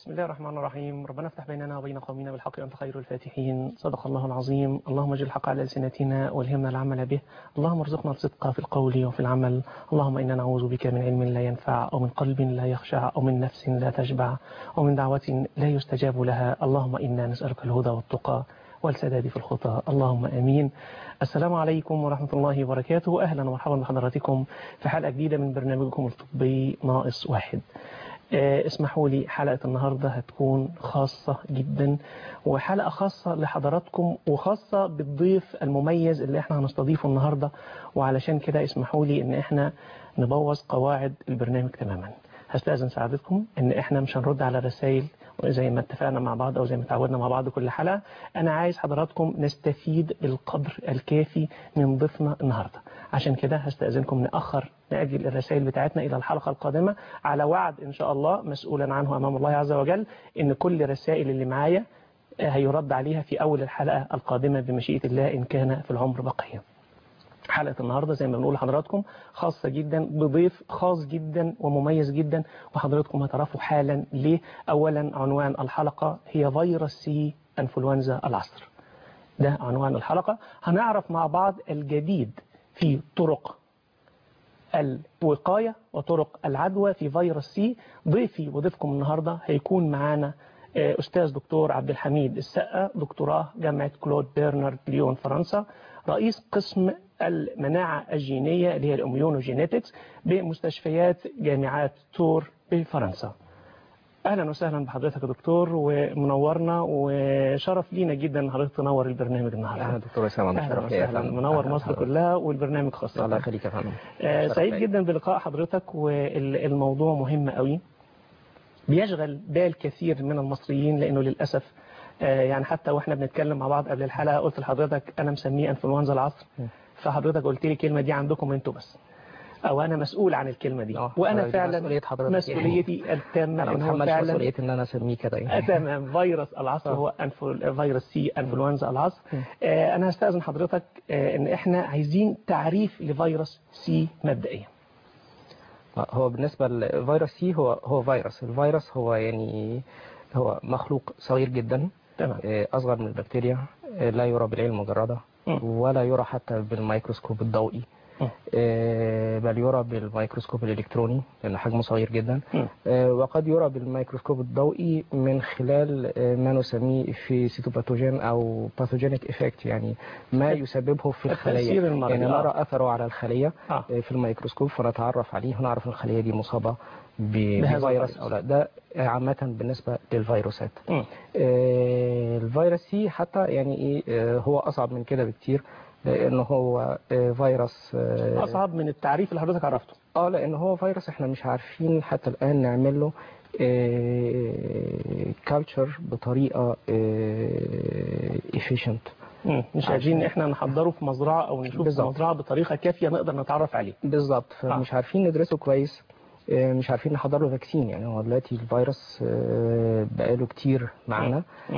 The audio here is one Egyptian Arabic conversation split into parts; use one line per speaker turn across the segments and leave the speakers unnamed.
بسم الله الرحمن الرحيم ربنا افتح بيننا وبين قومنا بالحق أنت خير الفاتحين صدق الله العظيم اللهم اجعل الحق على ألسنتنا والهمنا العمل به اللهم ارزقنا الصدق في القول وفي العمل اللهم إنا نعوذ بك من علم لا ينفع أو من قلب لا يخشع أو من نفس لا تشبع أو من دعوة لا يستجاب لها اللهم إنا نسألك الهدى والتقى والسداد في الخطى اللهم امين. السلام عليكم ورحمه الله وبركاته، اهلا ومرحبا بحضراتكم في حلقه جديده من برنامجكم الطبي ناقص واحد. آه، اسمحوا لي حلقه النهارده هتكون خاصه جدا وحلقه خاصه لحضراتكم وخاصه بالضيف المميز اللي احنا هنستضيفه النهارده وعلشان كده اسمحوا لي ان احنا نبوظ قواعد البرنامج تماما. هستأذن سعادتكم ان احنا مش هنرد على رسائل زي ما اتفقنا مع بعض او زي ما تعودنا مع بعض كل حلقه انا عايز حضراتكم نستفيد القدر الكافي من ضيفنا النهارده عشان كده هستأذنكم نأخر نأجل الرسائل بتاعتنا إلى الحلقة القادمة على وعد إن شاء الله مسؤولا عنه أمام الله عز وجل إن كل الرسائل اللي معايا هيرد عليها في أول الحلقة القادمة بمشيئة الله إن كان في العمر بقية حلقة النهاردة زي ما بنقول لحضراتكم خاصة جدا بضيف خاص جدا ومميز جدا وحضراتكم هتعرفوا حالا ليه أولا عنوان الحلقة هي فيروس سي أنفلونزا العصر ده عنوان الحلقة هنعرف مع بعض الجديد في طرق الوقاية وطرق العدوى في فيروس سي ضيفي وضيفكم النهاردة هيكون معانا أستاذ دكتور عبد الحميد السقا دكتوراه جامعة كلود بيرنارد ليون فرنسا رئيس قسم المناعة الجينية اللي هي الاميونوجينيتكس بمستشفيات جامعات تور بفرنسا اهلا وسهلا بحضرتك يا دكتور ومنورنا وشرف لينا جدا ان حضرتك تنور البرنامج النهارده
اهلا دكتور اسامه
اهلا وسهلا منور مصر كلها والبرنامج خاصه
الله يخليك يا فندم
آه سعيد جدا بلقاء حضرتك والموضوع مهم قوي بيشغل بال كثير من المصريين لانه للاسف آه يعني حتى واحنا بنتكلم مع بعض قبل الحلقه قلت لحضرتك انا مسميه انفلونزا العصر فحضرتك قلت لي الكلمه دي عندكم انتوا بس او انا مسؤول عن الكلمه دي وانا فعلا
مسؤوليه حضرتك
مسؤوليتي التامه
انا
ان هو
متحمل
فعلا
مسؤوليه ان انا اسميه كده يعني
تمام فيروس العصر هو أنفل... فيروس سي انفلونزا العصر آه انا هستاذن حضرتك آه ان احنا عايزين تعريف لفيروس سي مبدئيا
هو بالنسبه لفيروس سي هو هو فيروس الفيروس هو يعني هو مخلوق صغير جدا
تمام
اصغر من البكتيريا لا يرى بالعين المجرده ولا يرى حتى بالميكروسكوب الضوئي بل يرى بالميكروسكوب الإلكتروني لأن حجمه صغير جدا وقد يرى بالميكروسكوب الضوئي من خلال ما نسميه في سيتوباثوجين أو باثوجينيك إفكت يعني ما يسببه في الخلية يعني نرى أثره على الخلية في الميكروسكوب فنتعرف عليه ونعرف الخلية دي مصابة بفيروس أو لا ده عامة بالنسبة للفيروسات الفيروس سي حتى يعني إيه هو أصعب من كده بكتير لانه هو فيروس
اصعب من التعريف اللي حضرتك عرفته
اه لان هو فيروس احنا مش عارفين حتى الان نعمل له كالتشر بطريقه افيشنت
مش عايزين احنا نحضره في مزرعه او نشوف بالزبط. في مزرعه بطريقه كافيه نقدر نتعرف عليه
بالظبط فمش آه. عارفين ندرسه كويس مش عارفين نحضر له فاكسين يعني هو دلوقتي الفيروس بقاله كتير معانا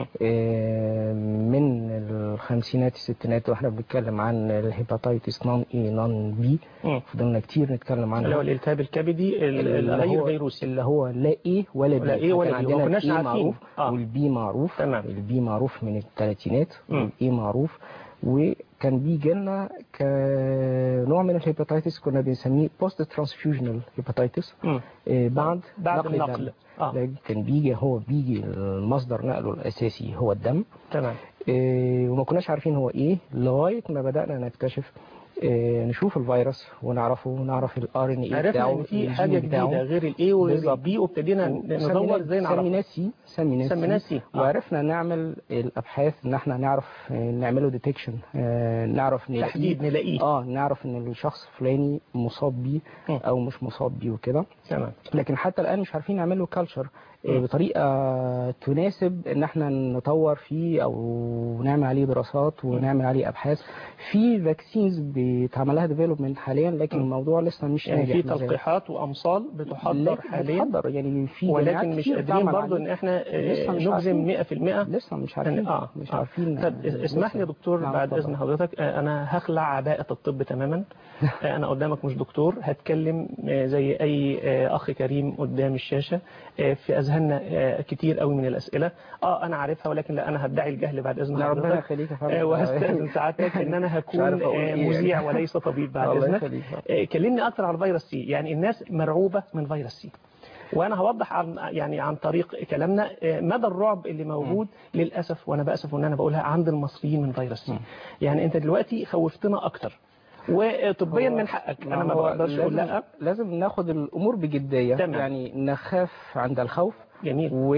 من الخمسينات الستينات واحنا بنتكلم عن الهيباتيتس نون اي نون بي فضلنا كتير نتكلم عنه
اللي هو الالتهاب الكبدي الغير فيروسي
اللي هو لا ايه ولا بي
لا ايه ولا بي
عندنا
كناش
الاي
عارفين
معروف
آه.
والبي معروف
تمام.
البي معروف من الثلاثينات والاي معروف وكان بيجي لنا كنوع من الهيباتيتس كنا بنسميه بوست ترانسفيوجنال هيباتيتس بعد
بعد النقل
آه. كان بيجي هو بيجي المصدر نقله الاساسي هو الدم
تمام
إيه وما كناش عارفين هو ايه لغايه ما بدانا نكتشف إيه نشوف الفيروس ونعرفه ونعرف الار ان اي
بتاعه عرفنا ان في حاجه جديده غير الاي والبي وابتدينا ندور ازاي نعرفه
سميناه سي سميناه
سميناه سي
آه. وعرفنا نعمل الابحاث ان احنا نعرف نعمله ديتكشن نعرف
نلاقيه تحديد نلاقيه
اه نعرف ان الشخص الفلاني مصاب بيه او مش مصاب بيه وكده
تمام
لكن حتى الان مش عارفين نعمل له كلتشر بطريقه تناسب ان احنا نطور فيه او نعمل عليه دراسات ونعمل عليه ابحاث في فاكسينز بيتعمل لها ديفلوبمنت حاليا لكن الموضوع لسه مش
يعني
ناجح
في تلقيحات وامصال بتحضر حاليا
بتحضر يعني في
ولكن مش قادرين برضه ان احنا نجزم 100%
لسه مش عارفين
اه
مش عارفين
طب اسمح لي يا دكتور
نعم
بعد
طبعا.
اذن حضرتك انا هخلع عباءه الطب تماما انا قدامك مش دكتور هتكلم زي اي اخ كريم قدام الشاشه في اذهان بتجيبها لنا آه، كتير قوي من الاسئله اه انا عارفها ولكن لا انا هدعي الجهل بعد اذن
لا، ربنا
حضرتك
يخليك يا فندم.
آه، وهستاذن سعادتك ان انا
مش
هكون
عارف أقول
آه،
إيه يعني.
مذيع وليس طبيب بعد
الله
اذنك
يخليك.
آه، كلمني اكتر عن فيروس سي يعني الناس مرعوبه من فيروس سي وانا هوضح عن يعني عن طريق كلامنا آه، مدى الرعب اللي موجود للاسف وانا باسف ان انا بقولها عند المصريين من فيروس سي يعني انت دلوقتي خوفتنا اكتر وطبيا
هو-
من حقك انا ما
هو
بقدرش اقول
لازم-
لا
لازم ناخد الامور بجديه
تمام.
يعني نخاف عند الخوف
جميل
و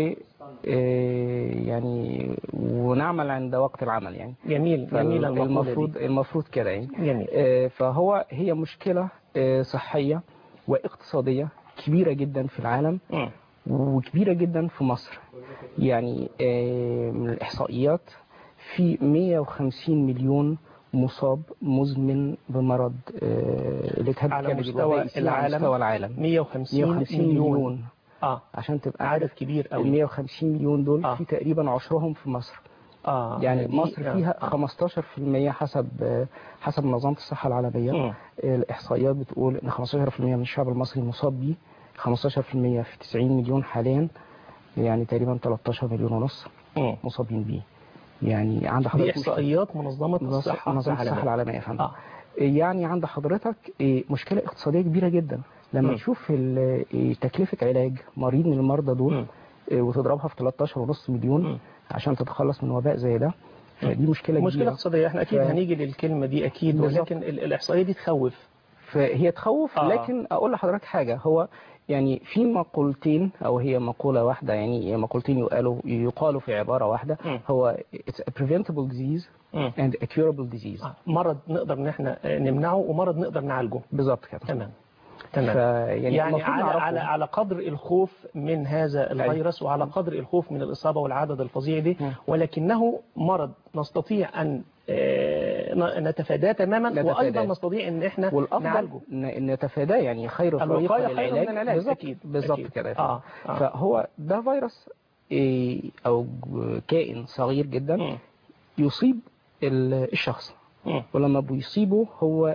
آه، يعني ونعمل عند وقت العمل يعني
جميل جميل المقولة
المفروض
دي.
المفروض كده يعني
جميل
آه، فهو هي مشكله آه، صحيه واقتصاديه كبيره جدا في العالم
مم.
وكبيره جدا في مصر يعني آه، من الاحصائيات في 150 مليون مصاب مزمن بمرض آه، الالتهاب
على
الكبدي
مستوى
الوبائي على
العالم
مستوى العالم
150
150
مليون,
مليون
اه
عشان تبقى
عدد
عارف
كبير
ال
قوي
150 مليون دول
آه.
في تقريبا عشرهم في مصر
اه
يعني
دي-
مصر
آه.
فيها 15% حسب حسب منظمة الصحة العالمية
مم.
الإحصائيات بتقول إن 15% من الشعب المصري مصاب بيه 15% في 90 مليون حاليا يعني تقريبا 13 مليون ونص
مم.
مصابين بيه يعني عند
دي
حضرتك مشكلة-
احصائيات منظمه الصحه
منظمة الصحة
العالميه
العالمية يا فندم
اه
يعني عند حضرتك إيه، مشكلة اقتصادية كبيرة جدا لما
مم.
تشوف ال- إيه، تكلفة علاج مريض من المرضى دول
مم.
إيه، وتضربها في 13.5 مليون
مم.
عشان تتخلص من وباء زي ده فدي مشكلة
مشكله
كبيرة
اقتصاديه احنا اكيد
ف-
هنيجي للكلمه دي اكيد
بالظبط.
ولكن ال- الاحصائيه دي تخوف
فهي تخوف
آه.
لكن اقول لحضرتك حاجه هو يعني في مقولتين او هي مقوله واحده يعني مقولتين يقالوا يقالوا في عباره واحده
مم.
هو it's a preventable disease
مم.
and a curable disease
آه. مرض نقدر ان احنا آه، نمنعه ومرض نقدر نعالجه
بالظبط كده
تمام تمام
فيعني
يعني
المفروض
على
نعرفه.
على على قدر الخوف من هذا الفيروس وعلى قدر الخوف من الإصابة والعدد الفظيع دي
مم.
ولكنه مرض نستطيع أن آه، ن- نتفاداه تماما
نتفاداه.
وأيضا نستطيع أن احنا
والافضل
نعالجه
ان نتفاداه يعني خير طريقه
الوقاية خير
للعلاج
من العلاج
بالظبط
أكيد
بالظبط
أكيد.
كده
آه. آه.
فهو ده فيروس إيه، او ج- كائن صغير جدا
مم.
يصيب ال- الشخص
مم.
ولما بيصيبه هو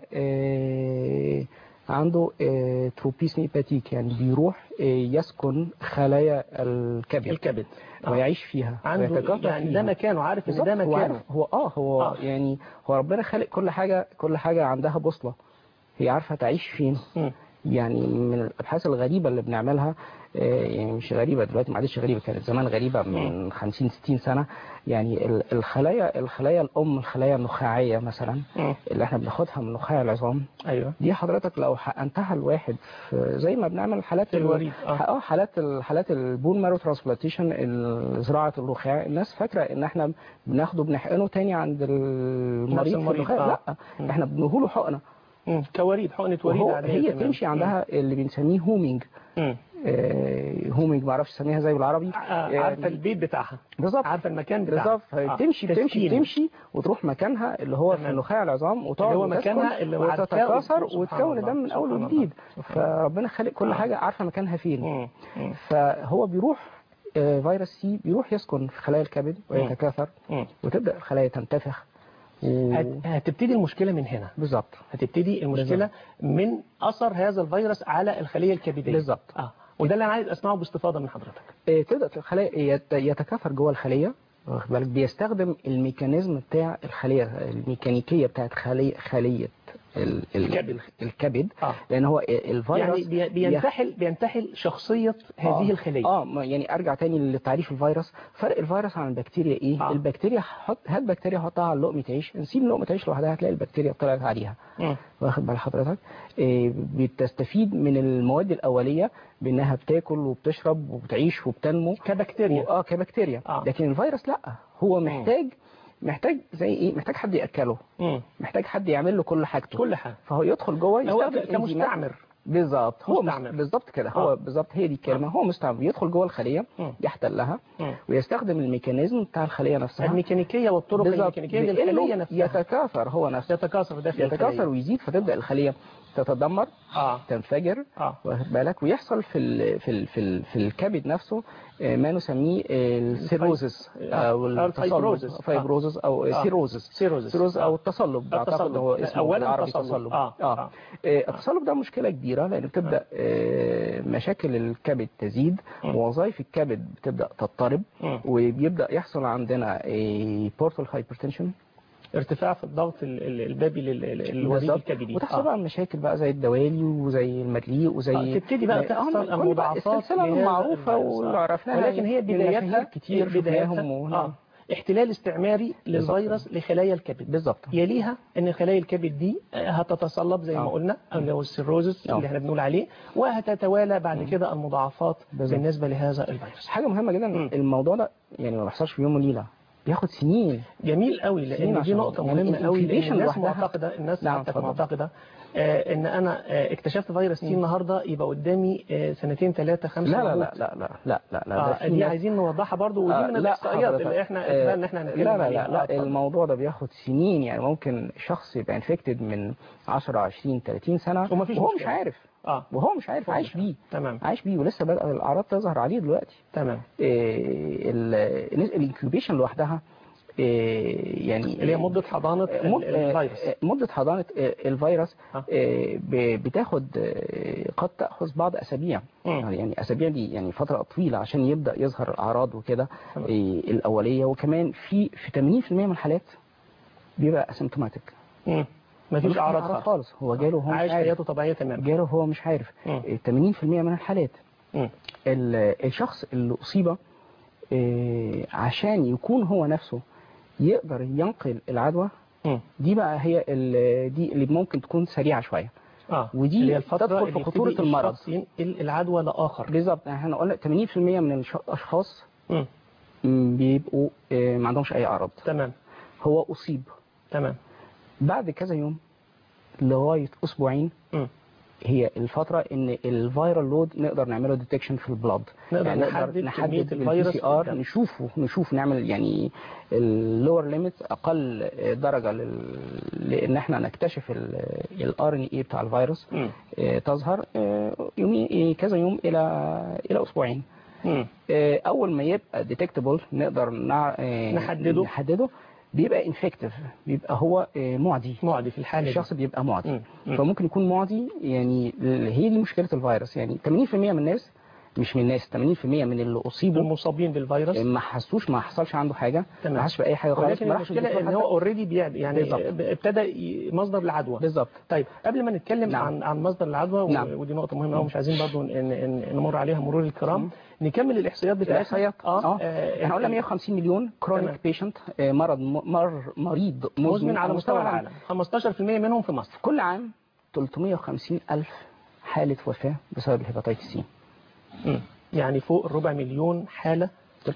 آه، عنده آه، تروبيسمي باتيك يعني بيروح آه، يسكن خلايا الكبد
الكبد آه.
ويعيش فيها
عنده
ويتكاثر
يعني
فيها.
ده مكانه عارف ان
بالظبط،
ده
هو
مكانه
عارف هو اه هو
آه.
يعني هو ربنا خالق كل حاجه كل حاجه عندها بوصله هي عارفه تعيش فين
مم.
يعني من الابحاث الغريبه اللي بنعملها آه، يعني مش غريبه دلوقتي ما عادش غريبه كانت زمان غريبه من 50 60 سنه يعني ال- الخلايا الخلايا الام الخلايا النخاعيه مثلا
مم.
اللي احنا بناخدها من نخاع العظام
ايوه
دي حضرتك لو حقنتها لواحد في زي ما بنعمل حالات
في الوريد، آه.
اه حالات ال- حالات البون مارو ترانسبلانتيشن زراعه النخاع الناس فاكره ان احنا بناخده بنحقنه تاني عند المريض في
المريض،
النخاع
آه.
لا احنا بنديهوله حقنه
مم. كوريد حقنة وريد
وهو
عادية
هي
تمام.
تمشي عندها اللي بنسميه هومينج
مم.
آه، هومينج ما اعرفش اسميها زي بالعربي
آه، عارفه البيت بتاعها
بالظبط
عارفه المكان بتاعها
بالظبط
آه.
تمشي تمشي
تسكين.
تمشي وتروح مكانها اللي هو في
تمام.
نخاع العظام وتقعد
اللي هو
وتسكن
مكانها اللي عارفاه
وتتكاثر
سبحان
وتكون
الله،
الدم من اول
سبحان
وجديد
الله، سبحان الله.
فربنا خالق كل
آه.
حاجه عارفه مكانها فين
مم. مم.
فهو بيروح آه، فيروس سي بيروح يسكن في خلايا الكبد ويتكاثر
مم.
وتبدا الخلايا تنتفخ و...
هت- هتبتدي المشكلة من هنا
بالظبط
هتبتدي المشكلة من أثر هذا الفيروس على الخلية الكبدية
بالظبط.
اه وده اللي أنا عايز أسمعه باستفاضة من حضرتك
آه، تبدا الخلايا يت- يتكاثر جوه الخليه واخد بالك بيستخدم الميكانيزم بتاع الخليه الميكانيكيه بتاعت خليه خليه ال- ال-
الكبد.
الكبد
آه.
لان هو الفيروس
يعني بي- بينتحل بينتحل شخصية هذه
آه.
الخلية
اه ما يعني ارجع تاني لتعريف الفيروس فرق الفيروس عن البكتيريا ايه
آه.
آه. البكتيريا حط هات بكتيريا حطها على لقمه عيش نسيب لقمه عيش لوحدها هتلاقي البكتيريا طلعت عليها
مم.
واخد بال حضرتك إيه بتستفيد من المواد الاوليه بانها بتاكل وبتشرب وبتعيش وبتنمو
كبكتيريا
اه كبكتيريا
آه.
لكن الفيروس لا هو محتاج محتاج زي ايه محتاج حد ياكله
مم.
محتاج حد يعمل له كل حاجته
كل حاجة
فهو يدخل جوه
هو
يستخدم
ك- كمستعمر
بالظبط هو
مستعمر.
مست... بالظبط كده
آه.
هو بالظبط هي دي الكلمه هو مستعمر يدخل جوه الخليه
مم.
يحتلها
مم.
ويستخدم الميكانيزم بتاع الخليه نفسها
الميكانيكية والطرق
بالظبط
الميكانيكية
بإنه
للخلية نفسها
يتكاثر هو نفسه
يتكاثر داخل
يتكاثر
الخلية
ويزيد فتبدا الخليه تتدمر
اه
تنفجر
اه
واخد بالك ويحصل في ال في ال في, ال في الكبد نفسه آه، ما نسميه السيروزس
آه،
او
أو الفايبروزس.
التصلب فايبروزس او
آه.
سيروزس
سيروزس
سيروز او
آه.
التصلب اعتقد
التصلب.
هو اسمه
أولاً
بالعربي
تصلب.
تصلب
آه.
اه
آه.
آه، التصلب ده مشكله كبيره لان بتبدا آه، مشاكل الكبد تزيد
مم.
ووظائف الكبد بتبدا تضطرب
مم.
وبيبدا يحصل عندنا بورتال هايبرتنشن
ارتفاع في الضغط ال- ال- البابي لل- لل- الوريد
بالظبط
الكبدي
وتحصل
آه.
بقى مشاكل بقى زي الدوالي وزي المريء وزي
آه، تبتدي بقى
آه،
تحصل
كل بقى
المضاعفات
السلسله
لهذا
المعروفه
الفيروس.
واللي
آه.
عرفناها
ولكن هي
من
بدايتها
مشاهير كتير
بدايتها
شفناهم و-
آه. احتلال استعماري للفيروس لخلايا الكبد
بالظبط
يليها ان خلايا الكبد دي هتتصلب زي ما
آه.
قلنا اللي هو السيروزس
آه.
اللي احنا بنقول عليه وهتتوالى بعد كده المضاعفات
بالظبط.
بالنسبه لهذا الفيروس
حاجه مهمه جدا
مم.
الموضوع ده يعني ما بيحصلش في يوم وليله بياخد سنين
جميل قوي
سنين
لان دي
عشان-
نقطه
يعني
مهمه قوي لان
الانكيبيشن
الناس
لوحدها-
معتقده الناس
نعم،
حتى
اتفضل.
معتقده آه ان انا آه اكتشفت فيروس سي النهارده يبقى قدامي آه سنتين ثلاثه خمسه
لا لا
وأموت.
لا لا لا لا لا لا ده
آه
في
دي
ناس-
عايزين نوضحها برضو ودي
آه،
من
لا
الاحصائيات
حضرتك،
اللي احنا
آه،
اتفقنا ان احنا هنتكلم
لا لا
عليها.
لا,
آه،
لا
اتفضل.
الموضوع ده بياخد سنين يعني ممكن شخص يبقى انفكتد من 10 20 30 سنه
ومفيش
وهو
مشكلة.
مش عارف
اه
وهو مش عارف
هو
عايش
مش
بيه
تمام
عايش بيه ولسه بدأ الاعراض تظهر عليه دلوقتي
تمام
الانكيوبيشن لوحدها إيه، يعني
اللي هي مده حضانه ال-
مد-
الفيروس
آه، مدة حضانة آه، الفيروس
آه.
آه، ب- بتاخد آه، قد تأخذ بعض أسابيع
مم.
يعني أسابيع دي يعني فترة طويلة عشان يبدأ يظهر الأعراض وكده
تمام.
آه، الأولية وكمان في في 80% من الحالات بيبقى اسيمتوماتيك
مم. مفيش اعراض خالص
خالص هو جاله هو مش
عايش
عارف
حياته طبيعيه تمام
جاله هو مش عارف
مم.
آه، 80% من الحالات
مم.
ال- الشخص اللي أصيب آه، عشان يكون هو نفسه يقدر ينقل العدوى
مم.
دي بقى هي ال- دي اللي ممكن تكون سريعة شوية
اه
ودي
اللي هي الفتره
تدخل في
اللي
خطورة
يبتدي
المرض.
الشخص ينقل العدوى لاخر
بالظبط احنا قلنا 80% من الش- الأشخاص
مم.
م، بيبقوا آه، ما عندهمش أي أعراض
تمام
هو أصيب
تمام
بعد كذا يوم لغاية أسبوعين
مم.
هي الفترة ان الفيرال لود نقدر نعمله ديتكشن في البلاد
نقدر نحدد كمية
نحدد
الفيروس
بالبي سي ار
قدام.
نشوفه نشوف نعمل يعني اللور ليميت اقل درجة لل... لان احنا نكتشف الار ان اي بتاع الفيروس
مم.
آه، تظهر آه، يومي كذا يوم الى الى اسبوعين
مم.
آه، اول ما يبقى ديتكتبل نقدر نع... آه،
نحدده.
نحدده بيبقى انفكتيف بيبقى هو آه، معدي
معدي في الحاله دي.
الشخص بيبقى معدي
مم. مم.
فممكن يكون معدي يعني هي دي مشكله الفيروس يعني 80% من الناس مش من الناس 80% من اللي اصيبوا
المصابين بالفيروس
ما حسوش ما حصلش عنده حاجه
تمام.
ما حسش باي حاجه خالص
ولكن
ما راحش
المشكله
للدكتور
ان هو
حتى.
اوريدي بيعد يعني
بالظبط.
ابتدى ي- مصدر العدوى
بالظبط
طيب قبل ما نتكلم
نعم.
عن عن مصدر العدوى و-
نعم.
ودي نقطه مهمه قوي مش عايزين برضو ن- ن- نمر عليها مرور الكرام
مم.
نكمل الاحصائيات بتاعتنا
الاحصائيات اه
آه،
احنا قلنا
ال-
150 مليون
تمام.
كرونيك بيشنت مرض مر مريض
مزمن على مستوى العالم 15% منهم في مصر
كل عام 350 الف حاله وفاه بسبب الهيباتيتس سي
مم. يعني فوق الربع مليون حاله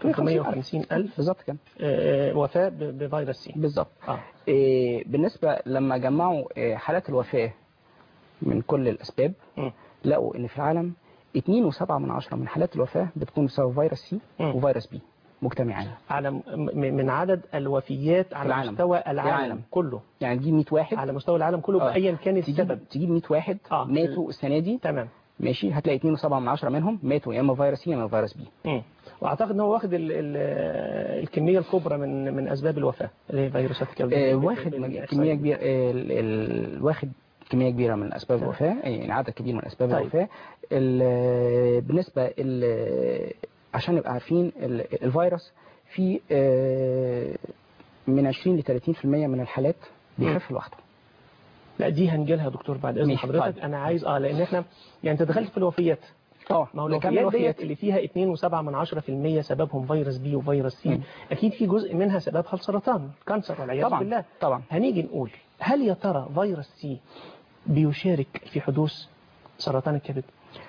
350 ألف
بالظبط كده
آه، وفاة ب- بفيروس سي
بالظبط
آه.
إيه، بالنسبة لما جمعوا إيه، حالات الوفاة من كل الأسباب
مم.
لقوا إن في العالم 2.7 من عشرة من حالات الوفاة بتكون بسبب فيروس سي
مم.
وفيروس بي مجتمعين
على م- م- من عدد الوفيات على
العالم.
مستوى العالم,
العالم.
كله
يعني تجيب 100 واحد
على مستوى العالم كله
آه.
بأيا كان السبب
تجيب تجيب 100 واحد
آه.
ماتوا السنة دي
تمام
ماشي هتلاقي 2.7 من عشرة منهم ماتوا يا إما فيروس سي يا إما فيروس بي
مم. واعتقد ان هو واخد ال ال الكميه الكبرى من من اسباب الوفاه اللي هي فيروسات الكبد
آه،
بال-
واخد
بال-
مج-
بالإحصائيات.
كمية كبيرة آه، ال- ال- واخد كمية كبيرة من أسباب
تمام.
الوفاة يعني عدد كبير من أسباب
طيب.
الوفاة ال- بالنسبة ال- عشان نبقى عارفين ال- الفيروس في آه، من 20 ل 30% من الحالات بيخف لوحده
لا دي هنجيلها يا دكتور بعد اذن
ماشي،
حضرتك
طيب.
انا عايز اه لان احنا يعني انت دخلت في الوفيات
اه
ما هو
نكمل
الوفيات ديت
وفيات.
اللي فيها 2.7 من 10% سببهم فيروس بي وفيروس سي
مم.
اكيد في جزء منها سببها السرطان الكانسر والعياذ
طبعا
بالله
طبعا
هنيجي نقول هل يا ترى فيروس سي بيشارك في حدوث سرطان الكبد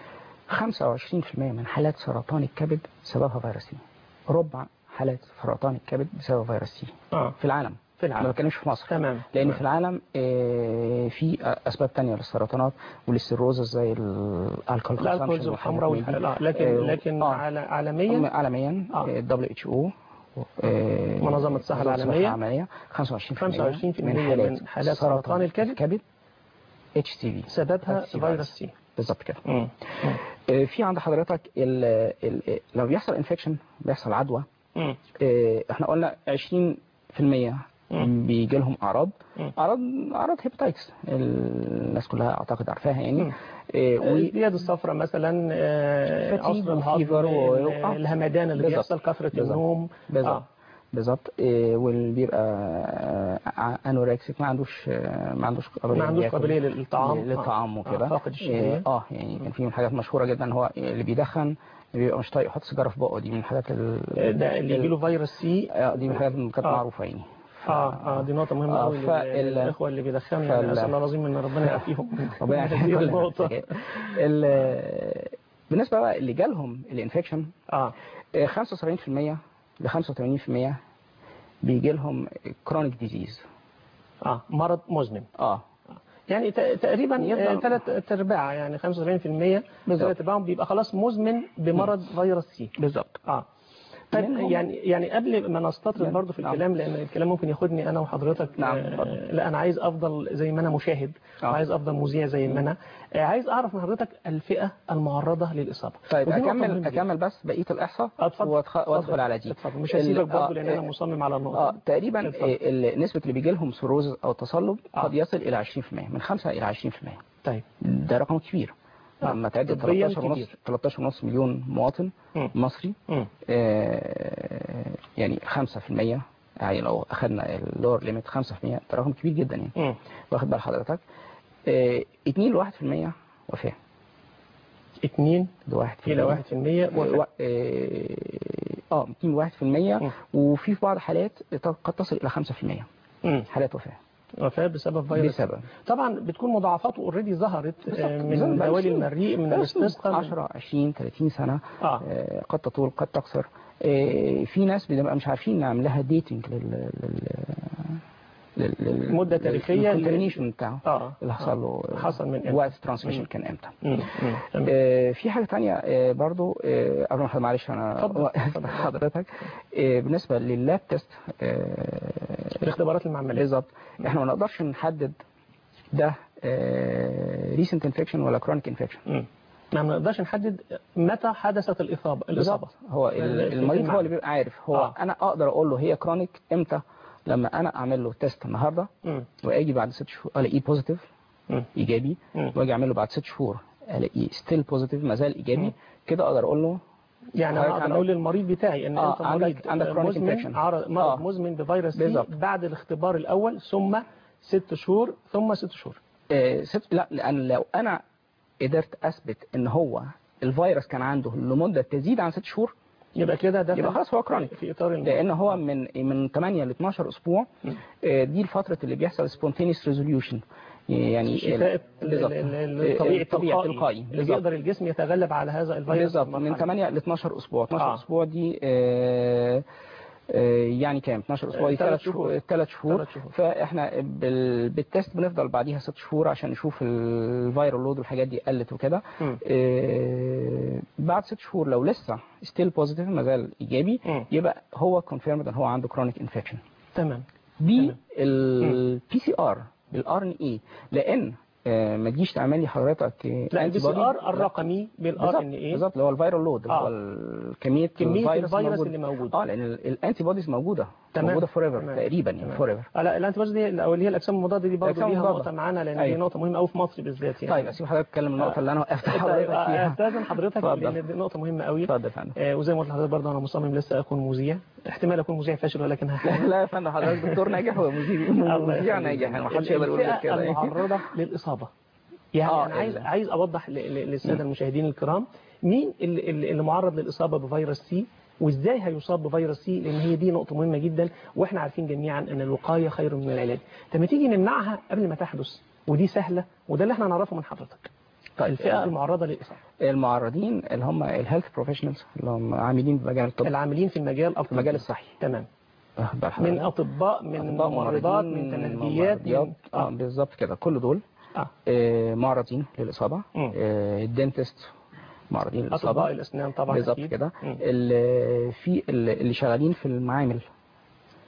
25% من حالات سرطان الكبد سببها فيروس سي ربع حالات سرطان الكبد بسبب فيروس سي
اه
في العالم
في
ما
العالم
بتكلمش في مصر
تمام
لان
تمام.
في العالم آه، في اسباب تانية للسرطانات والستيروزز زي الالكول
الالكولز والحمراء والحلال آه. لكن لكن
آه.
على عالميا
عالميا
آه.
دبليو اتش او
منظمة الصحة العالمية.
25%
25% من حالات سرطان الكبد.
الكبد اتش سي في
سببها
HCV.
فيروس سي
بالظبط كده
مم.
آه، في عند حضرتك ال ال لو بيحصل انفكشن بيحصل عدوى
مم.
آه، احنا قلنا 20%
مم.
بيجي لهم اعراض
مم.
اعراض اعراض هيباتايتس الناس كلها اعتقد عارفاها يعني
مم.
آه، و-
اليد الصفراء مثلا آه،
Fatigue
عسر الهضم
وفيفر و-
ال-
آه.
الهمدان اللي
بالظبط.
بيحصل كثرة
بالظبط.
النوم
بالظبط
آه.
بالظبط آه، واللي بيبقى آه، انوركسيك ما عندوش آه، ما عندوش قابليه
ما عندوش
ياكل
قابلية للطعام
للطعام
آه.
وكده
آه، فاقد الشهية
اه آه، يعني كان في من الحاجات مشهوره جدا هو اللي بيدخن اللي بيبقى مش طايق يحط سيجاره في بقه دي من الحاجات ال...
ده اللي يجيله فيروس سي
آه، دي من الحاجات اللي كانت
آه.
معروفه يعني ف-
اه اه دي نقطة مهمة
آه،
قوي
فال-
للإخوة اللي بيدخنوا
فال-
يعني أسأل الله العظيم إن ربنا يعافيهم
ربنا
من
يعافينا
هذه
كلنا.
النقطة
ال- بالنسبه بقى اللي جالهم الانفكشن
اه
آه، 75% ل 85% بيجي لهم كرونيك ديزيز
اه مرض مزمن
اه
يعني ت- تقريبا
يفضل-
ثلاث ارباع يعني 75%
بالظبط.
ثلاث ارباعهم بيبقى خلاص مزمن بمرض فيروس سي
بالظبط
اه طيب
منهم-
يعني يعني قبل ما نستطرد
يعني-
برضو في
نعم.
الكلام لان الكلام ممكن ياخدني انا وحضرتك
نعم،
آه،
اتفضل.
لا انا عايز افضل زي ما انا مشاهد
آه.
وعايز افضل مذيع زي ما انا آه، عايز اعرف من حضرتك الفئه المعرضه للاصابه
طيب
ودي نقطة
اكمل
مهمة جدا.
اكمل بس بقيه الاحصاء
آه، اتفضل.
وأدخ- وادخل
اتفضل.
على دي
اتفضل مش
ال-
هسيبك برضو
آه،
لان انا
آه،
مصمم على النقطه
اه تقريبا
اتفضل.
آه، ال- نسبه اللي بيجي لهم سيروز او تصلب
آه.
قد يصل الى 20% من 5 الى 20%
طيب
ده رقم كبير
آه،
لما تعد
طبياً
13 ونص
كبير.
13 ونص مليون مواطن
مم.
مصري
مم.
آه، يعني 5% يعني لو اخذنا اللور ليميت 5% ده رقم كبير جدا يعني
مم.
واخد بال حضرتك 2 ل 1% وفاه
2
ده 1%
الى 1%
و-
وفاة.
اه 2 ل 1%
مم.
وفي في بعض الحالات قد تصل الى 5%
مم.
حالات وفاه
وفاة بسبب فيروس
بسبب
طبعا بتكون مضاعفاته اوريدي ظهرت آه،
بالظبط.
من
بالظبط.
دوالي المريء من الاستسقاء
10 20 30 سنه
اه
آه، قد تطول قد تقصر آه، في ناس بنبقى مش عارفين نعمل لها ديتنج لل لل لل
مدة تاريخية
الكونتامينيشن بتاعه
اه
اللي حصل له آه،
حصل من امتى؟
وقت ترانسميشن
مم.
كان امتى
مم. مم. تمام.
آه، في حاجة تانية آه، برضو آه، قبل ما معلش انا
اتفضل. اتفضل.
حضرتك آه، بالنسبة لللاب تيست
الاختبارات المعملية
بالظبط احنا ما نقدرش نحدد ده ريسنت انفكشن ولا كرونيك انفكشن
مم. ما بنقدرش نحدد متى حدثت الإصابة الإصابة
بالظبط هو ال-
ال-
المريض هو
المعنى.
اللي بيبقى عارف هو
آه.
انا اقدر اقول له هي كرونيك امتى لما انا اعمل له تيست النهارده
مم.
واجي بعد ست شهور الاقيه بوزيتيف
مم.
ايجابي
مم.
واجي اعمل له بعد ست شهور الاقيه ستيل بوزيتيف ما زال
مم.
ايجابي كده اقدر اقول له
يعني انا
حضرتك
اقدر
عندك-
اقول للمريض بتاعي ان
آه،
انت
عندك-
مريض
عندك chronic
مزمن
infection.
عرض مرض
آه.
مزمن بفيروس سي
بالظبط.
بعد الاختبار الاول ثم ست شهور ثم ست شهور
آه، ست لا لان لو انا قدرت اثبت ان هو الفيروس كان عنده لمده تزيد عن ست شهور
يبقى كده ده
يبقى خلاص هو chronic.
في اطار الم-
لان هو من من 8 ل 12 اسبوع
مم.
آه، دي الفتره اللي بيحصل سبونتينيوس ريزوليوشن يعني
الشفاء
ال- بالظبط.
ال- ال- الطبيعي
الطبيعي
التلقائي
التلقائي
اللي
بالظبط
بيقدر الجسم يتغلب على هذا الفيروس
بالظبط
في
من
مرحلة.
8 ل 12 اسبوع 12
آه.
اسبوع دي آه، آه، يعني كام 12 اسبوع دي
ثلاث
3
شهور.
شهور 3 شهور
ثلاث شهور.
فاحنا بال- بالتست بنفضل بعديها 6 شهور عشان نشوف الفيرال لود والحاجات دي قلت وكده
مم.
آه، بعد 6 شهور لو لسه ستيل بوزيتيف ما زال ايجابي
مم.
يبقى هو كونفيرمد ان هو عنده كرونيك انفكشن
تمام
بي البي سي ار بالار ان اي لان آه، ما تجيش تعمل لي حضرتك
لا البي سي ار الرقمي بالار ان ايه
بالظبط اللي هو الفيرال لود اللي
آه.
هو ال- كميه
كمية
الفيروس
الفيروس
موجود.
اللي موجود
اه لان الانتي بوديز موجوده
تمام.
موجوده فور ايفر
تمام.
تقريبا يعني
تمام.
فور ايفر
آه لا الانتي بوديز دي او اللي هي الاجسام المضاده دي برضه
الأجسام
ليها
المضادة.
نقطه معانا لان
أيوة.
دي نقطه مهمه قوي في مصر بالذات يعني
طيب اسيب حضرتك تتكلم النقطه اللي انا وقفت
طيب
حضرتك
آه،
فيها
استاذن حضرتك
اتفضل.
لان دي نقطه مهمه قوي
اتفضل يا فندم
آه، وزي ما قلت لحضرتك برضه انا مصمم لسه اكون مذيع احتمال اكون مذيع فاشل ولكن هحاول
لا يا فندم حضرتك دكتور ناجح ومذيع
الله
مذيع
يخليك.
ناجح يعني ما حدش يقدر يقول غير
الفئة
كده يعني.
المعرضة للإصابة يعني
آه،
أنا عايز
ال-
عايز أوضح ل- ل- للسادة المشاهدين الكرام مين اللي, اللي اللي معرض للإصابة بفيروس سي وإزاي هيصاب بفيروس سي لأن هي دي نقطة مهمة جدا وإحنا عارفين جميعا أن الوقاية خير من العلاج لما تيجي نمنعها قبل ما تحدث ودي سهلة وده اللي احنا نعرفه من حضرتك
طيب
الفئة المعرضة للإصابة
المعرضين اللي هم الهيلث بروفيشنالز اللي هم عاملين في مجال الطب
العاملين في المجال
في المجال الصحي
تمام
واخد بال
من
حضرتك؟
أطباء من
أطباء
ممرضات
ممرضين،
من تنفيذيات
ممرضيات
من
اه
آه.
بالظبط كده كل دول
آه.
آه، معرضين للإصابة
مم.
آه، الدنتست معرضين
أطباء
للإصابة
الأسنان طبعا
بالظبط
أكيد.
كده
مم.
اللي في اللي اللي شغالين في المعامل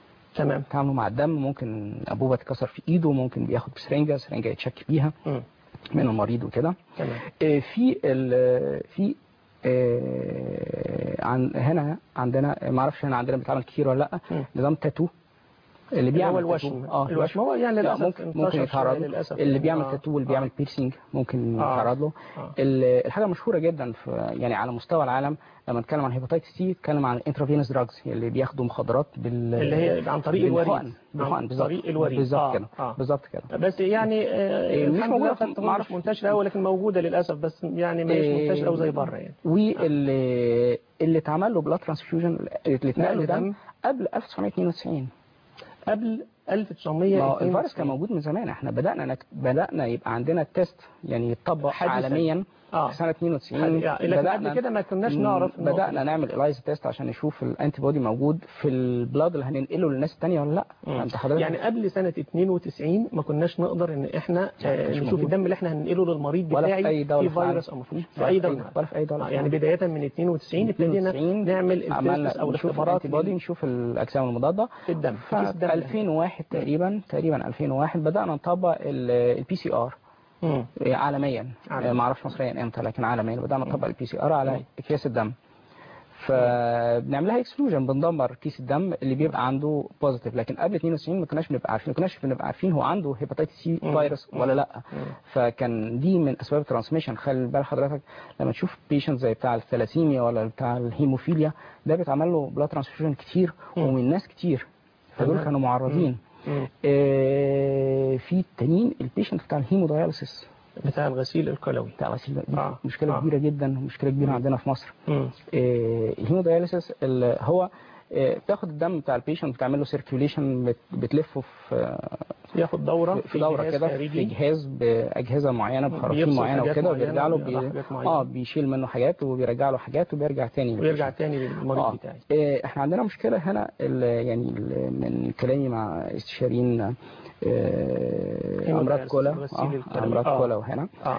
تمام
تعاملوا مع الدم ممكن أبوبة تتكسر في إيده ممكن بياخد بسرنجة سرنجة يتشك بيها
مم.
من المريض وكده
تمام
آه، في ال- في آه، عن هنا عندنا ما اعرفش هنا عندنا بيتعمل كتير ولا لا
مم.
نظام تاتو اللي
اللي
بيعمل
هو
تاتو.
الوشم
اه
الوشم هو يعني
لا
للاسف
ممكن
انتشر
ممكن
شوية
يتعرض له
للاسف
اللي بيعمل
آه.
تاتو واللي بيعمل
آه.
بيرسينج ممكن
آه.
يتعرض له
آه.
ال- الحاجه المشهوره جدا في يعني على مستوى العالم لما نتكلم عن هيباتيتس سي نتكلم عن الانترافينوس دراجز اللي بياخدوا مخدرات بال
اللي هي عن طريق الوريد
بالحقن بالحقن
عن
بالظبط
طريق الوريد
بالظبط
آه.
كده
آه.
بالظبط كده
بس يعني آه
إيه، مش
الحمد لله
موجودة في-
قد تكون
معرفش.
مش منتشره قوي لكن موجوده للاسف بس يعني مش
إيه،
منتشره قوي زي بره يعني
واللي اللي اتعمل له بلاد ترانسفيوجن اللي اتنقل له
نقل
دم
دم.
قبل 1992
قبل
ما هو
1992
الفيروس كان موجود من زمان احنا بدأنا نك... بدأنا يبقى عندنا التيست يعني يتطبق
حديثاً.
عالميا
اه
في سنة 92
يعني لكن قبل كده ما كناش نعرف النقطة
بدأنا
دي.
نعمل الايز تيست عشان نشوف الانتي بودي موجود في البلاد اللي هننقله للناس التانية ولا لا
مم.
انت حضرتك
يعني قبل سنة 92 ما كناش نقدر ان احنا آه،
مش
نشوف
موجود.
الدم اللي احنا هننقله للمريض
ولا
بتاعي
في اي دولة
في
في العالم.
فيروس او ما فيهوش في
ولا
اي دولة
ولا في اي دولة
آه،
في
يعني
العالم.
بداية من 92 ابتدينا
92
نعمل التيست
عملنا
او
نشوف
الاختبارات
الانتي بودي نشوف الاجسام المضادة
في الدم في كيس الدم
في 2001 تقريبا تقريبا 2001 بدأنا نطبق البي سي ار
مم.
عالميا
عالميا.
ما اعرفش مصريا امتى لكن عالميا بدأنا نطبق البي سي ار على
مم.
اكياس الدم فبنعملها اكسكلوجن بندمر كيس الدم اللي بيبقى عنده بوزيتيف لكن قبل 92 ما كناش بنبقى عارفين ما كناش بنبقى عارفين هو عنده هيباتيتس سي
مم.
فيروس ولا لا
مم.
فكان دي من اسباب الترانسميشن خلي بال حضرتك لما تشوف بيشنت زي بتاع الثلاسيميا ولا بتاع الهيموفيليا ده بيتعمل له بلاد ترانسفيوجن كتير
مم.
ومن ناس كتير فدول
تمام.
كانوا معرضين
مم.
آه، في التانيين البيشنت بتاع الهيموداياليسيس
بتاع الغسيل الكلوي
بتاع غسيل دي
آه.
مشكله
آه.
كبيره جدا مشكله كبيره عندنا في مصر
مم.
آه، الهيموداياليسيس اللي هو آه، بتاخد الدم بتاع البيشنت بتعمل له سيركيوليشن بتلفه في آه،
ياخد دورة
في دوره
جهاز
كده في
خارجي.
جهاز باجهزه معينه بخراطيم
بيفصل
معينه
حاجات
وكده
معينة
وبيرجع له
وبيطلع
بي...
حاجات معينة.
اه بيشيل منه حاجات وبيرجع له حاجات وبيرجع تاني
ويرجع تاني للمريض
آه.
بتاعي
آه، احنا عندنا مشكله هنا ال- يعني ال- من كلامي مع استشاريين آه، امراض كولا
الغسيل
آه،
الكلوي.
امراض
آه.
كولا وهنا
اه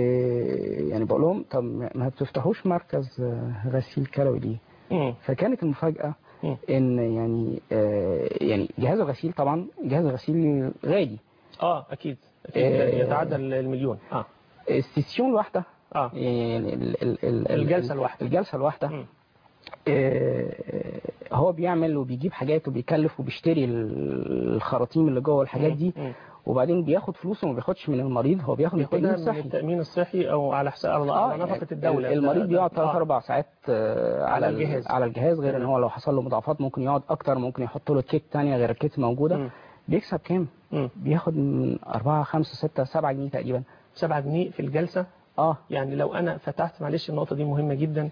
إيه، يعني بقول لهم طب ما بتفتحوش مركز آه، غسيل كلوي ليه
مم.
فكانت المفاجأة
مم.
ان يعني آه، يعني جهاز الغسيل طبعا جهاز الغسيل غالي
اه اكيد اكيد
آه.
يتعدى المليون اه
السيسيون الواحدة
اه
يعني ال- ال- ال-
الجلسة الواحدة.
الجلسة الواحدة
مم.
آه، هو بيعمل وبيجيب حاجات وبيكلف وبيشتري الخراطيم اللي جوه الحاجات دي
مم.
وبعدين بياخد فلوسه وما بياخدش من المريض هو بياخد من التأمين
ياخدها من
الصحي
التأمين الصحي أو على حساب على,
اه
على نفقة الدولة
ال- المريض
ده-
بيقعد
ده-
3
آه.
4 ساعات آه،
على
على
الجهاز.
على الجهاز غير ان
تمام.
هو لو حصل له مضاعفات ممكن يقعد اكتر ممكن يحط له كيت تانية غير الكيت موجوده
مم.
بيكسب كام
مم.
بياخد من 4 5 6 7 جنيه تقريبا
7 جنيه في الجلسة
اه
يعني لو أنا فتحت معلش النقطة دي مهمة جدا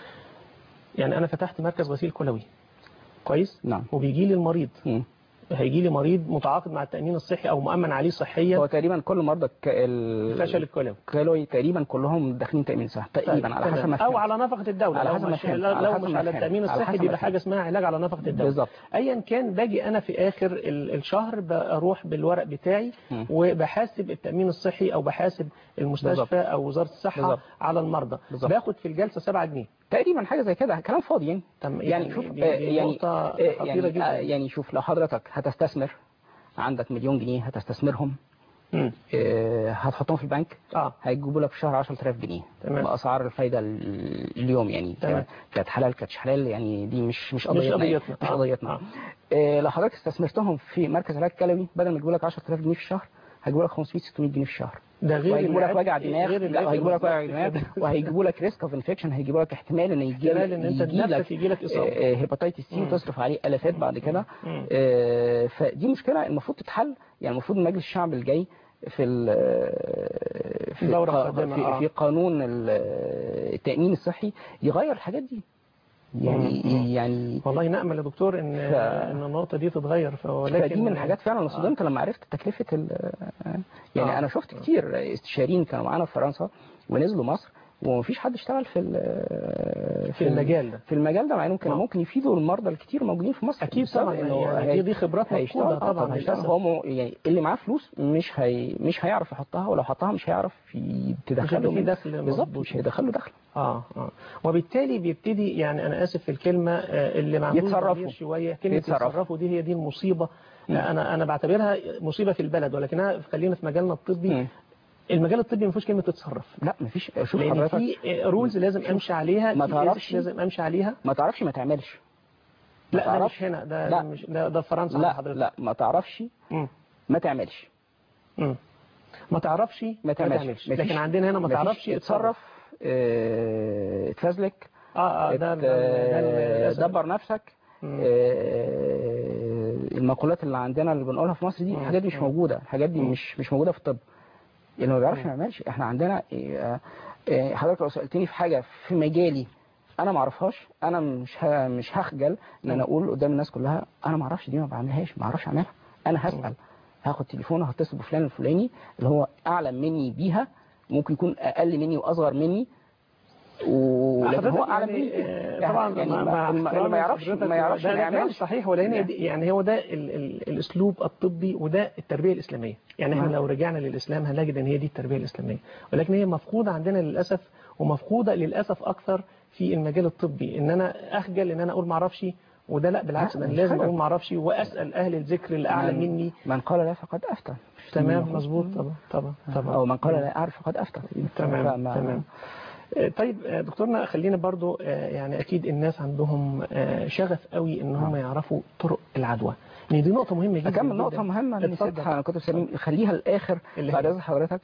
يعني أنا فتحت مركز غسيل كلوي كويس
نعم
وبيجي لي المريض
مم.
هيجي لي مريض متعاقد مع التأمين الصحي أو مؤمن عليه
هو
صحيا
تقريبا كل مرضى الك- ال-
فشل الكلوي
الكلوي تقريبا كلهم داخلين تامين صحي تقريبا على
تمام.
حسب ما
او
فهمت.
على نفقه الدوله
على
لو
حسب ما
مش
فهمت.
لو
على
لو
حسب
مش
ما
على
فهمت.
التامين
على
الصحي
حسب ما
بيبقى
فهمت.
حاجه اسمها علاج على نفقه الدوله
بالظبط
ايا كان باجي انا في اخر ال- الشهر بروح بالورق بتاعي
مم.
وبحاسب التامين الصحي او بحاسب المستشفى
بالظبط.
او وزاره الصحه
بالظبط.
على المرضى
بالظبط.
باخد في الجلسه 7 جنيه
تقريبا حاجه زي كده كلام فاضي يعني
تم
يعني شوف
دي-
آه،
دي
يعني
نقطة
آه،
خطيرة
يعني
جدا.
آه، يعني شوف لو حضرتك هتستثمر عندك مليون جنيه هتستثمرهم
مم.
آه، هتحطهم في البنك
اه
هيجيبوا لك في الشهر 10000 جنيه
تمام.
باسعار الفايده ال- اليوم يعني
تمام.
كانت حلال كانتش حلال يعني دي مش مش
مش
قضيتنا يعني.
قضيتنا.
مش
آه.
قضيتنا
آه.
آه، لو حضرتك استثمرتهم في مركز علاج كلوي بدل ما يجيبوا لك 10000 جنيه في الشهر هيجيبوا لك 500 600 جنيه في الشهر
ده غير
وهيجيبوا لك
العبء-
وجع دماغ
غير
لا
العبء
وهيجيبوا لك وجع
بالظبط
دماغ
كده.
وهيجيبوا لك ريسك اوف انفكشن هيجيبوا لك احتمال ان يجي
احتمال ان انت
يجي
نفسك يجي لك اصابه
هيباتيتس سي
مم.
وتصرف عليه الافات بعد كده
مم.
آه، فدي مشكله المفروض تتحل يعني المفروض مجلس الشعب الجاي في ال- في
دورة
الق-
قادمة،
في,
آه.
في قانون ال- التامين الصحي يغير الحاجات دي يعني
مم.
يعني
والله نأمل يا دكتور ان
ف-
ان النقطه دي تتغير ولكن
فدي من الحاجات فعلا انا صدمت لما عرفت تكلفه ال- يعني
آه.
انا شفت كتير استشاريين كانوا معانا في فرنسا ونزلوا مصر ومفيش حد اشتغل في ال-
في المجال ده
في المجال ده مع انهم كانوا
آه.
ممكن يفيدوا المرضى الكتير موجودين في مصر
اكيد
بسبب
طبعا
إنه
يعني
هي-
دي, دي خبرات
هيشتغل
مفقوده
آه،
طبعا
هيشتغل
للاسف
هو م- يعني اللي معاه فلوس مش هي مش هيعرف يحطها ولو حطها مش هيعرف ي-
مش
تدخله
هيبقى في
من-
دخل
بالظبط
مظبوط.
مش هيدخله دخل
اه اه وبالتالي بيبتدي يعني انا اسف في الكلمه آه، اللي ما عندوش
يتصرفوا.
ضمير شويه كلمه
يتصرفوا.
يتصرفوا دي هي دي المصيبه
مم.
آه، انا انا بعتبرها مصيبه في البلد ولكنها خلينا في مجالنا الطبي
مم.
المجال الطبي ما فيهوش كلمه تتصرف
لا مفيش شوف
لان
حضرتك
في رولز لازم امشي عليها
ما
في
تعرفش-
ethics لازم امشي عليها
ما تعرفش ما تعملش ما
لا ده
تعرفش-
مش هنا ده
لا.
ده مش ده, ده في فرنسا عند
لا
حضرتك
لا ما تعرفش
مم.
ما تعملش
مم. ما تعرفش
ما تعملش
مفيش.
مفيش.
لكن عندنا هنا ما
مفيش.
تعرفش
اتصرف اه، اتفزلك
اه اه ده
ات-
ده- ده- ده-
دبر نفسك
مم.
اه، المقولات اللي عندنا اللي بنقولها في مصر دي
مم.
الحاجات دي مش
مم.
موجوده الحاجات دي
مم.
مش مش موجوده في الطب اللي ما بيعرفش
مم.
ما يعملش احنا عندنا اه، اه، حضرتك لو سالتني في حاجه في مجالي انا ما اعرفهاش انا مش ه- مش هخجل ان انا اقول قدام الناس كلها انا ما اعرفش دي ما بعملهاش ما اعرفش اعملها انا هسال هاخد تليفون هتصل بفلان الفلاني اللي هو اعلم مني بيها ممكن يكون اقل مني واصغر مني ولكن
حضرتك
هو اعلم
يعني
مني
آه، طبعا
يعني
مع-
ما-
مع
ما- اللي
احترامي
ما يعرفش
لحضرتك،
ما يعرفش
ده
ما
ده كلام
يعملش
صحيح ولان هي دي- يعني هو ده ال ال الاسلوب الطبي وده التربيه الاسلاميه يعني احنا
نعم.
لو رجعنا للاسلام هنجد ان هي دي التربيه الاسلاميه ولكن هي مفقوده عندنا للاسف ومفقوده للاسف اكثر في المجال الطبي ان انا اخجل ان انا اقول ما اعرفش وده لا بالعكس
لا،
ده أنا
مش
لازم
حاجة.
اقول ما اعرفش واسال اهل الذكر اللي اعلى
من-
مني
من قال لا فقد افتى
تمام مظبوط طبعا طبعا طبعا
او من قال لا اعرف فقد افتى
تمام
فما-
تمام آه، طيب آه، دكتورنا خلينا برضو آه، يعني اكيد الناس عندهم آه، شغف قوي ان هم يعرفوا طرق العدوى يعني دي نقطه مهمه جدا
اكمل
جداً.
نقطة مهمة اللي
اتفضل.
نسيتها انا كنت بسمي خليها الاخر
اللي
بعد
هي؟
اذن حضرتك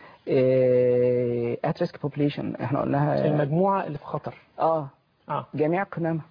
ات ريسك بوبليشن احنا قلناها
المجموعه اللي في خطر
اه
اه
جميع قمامة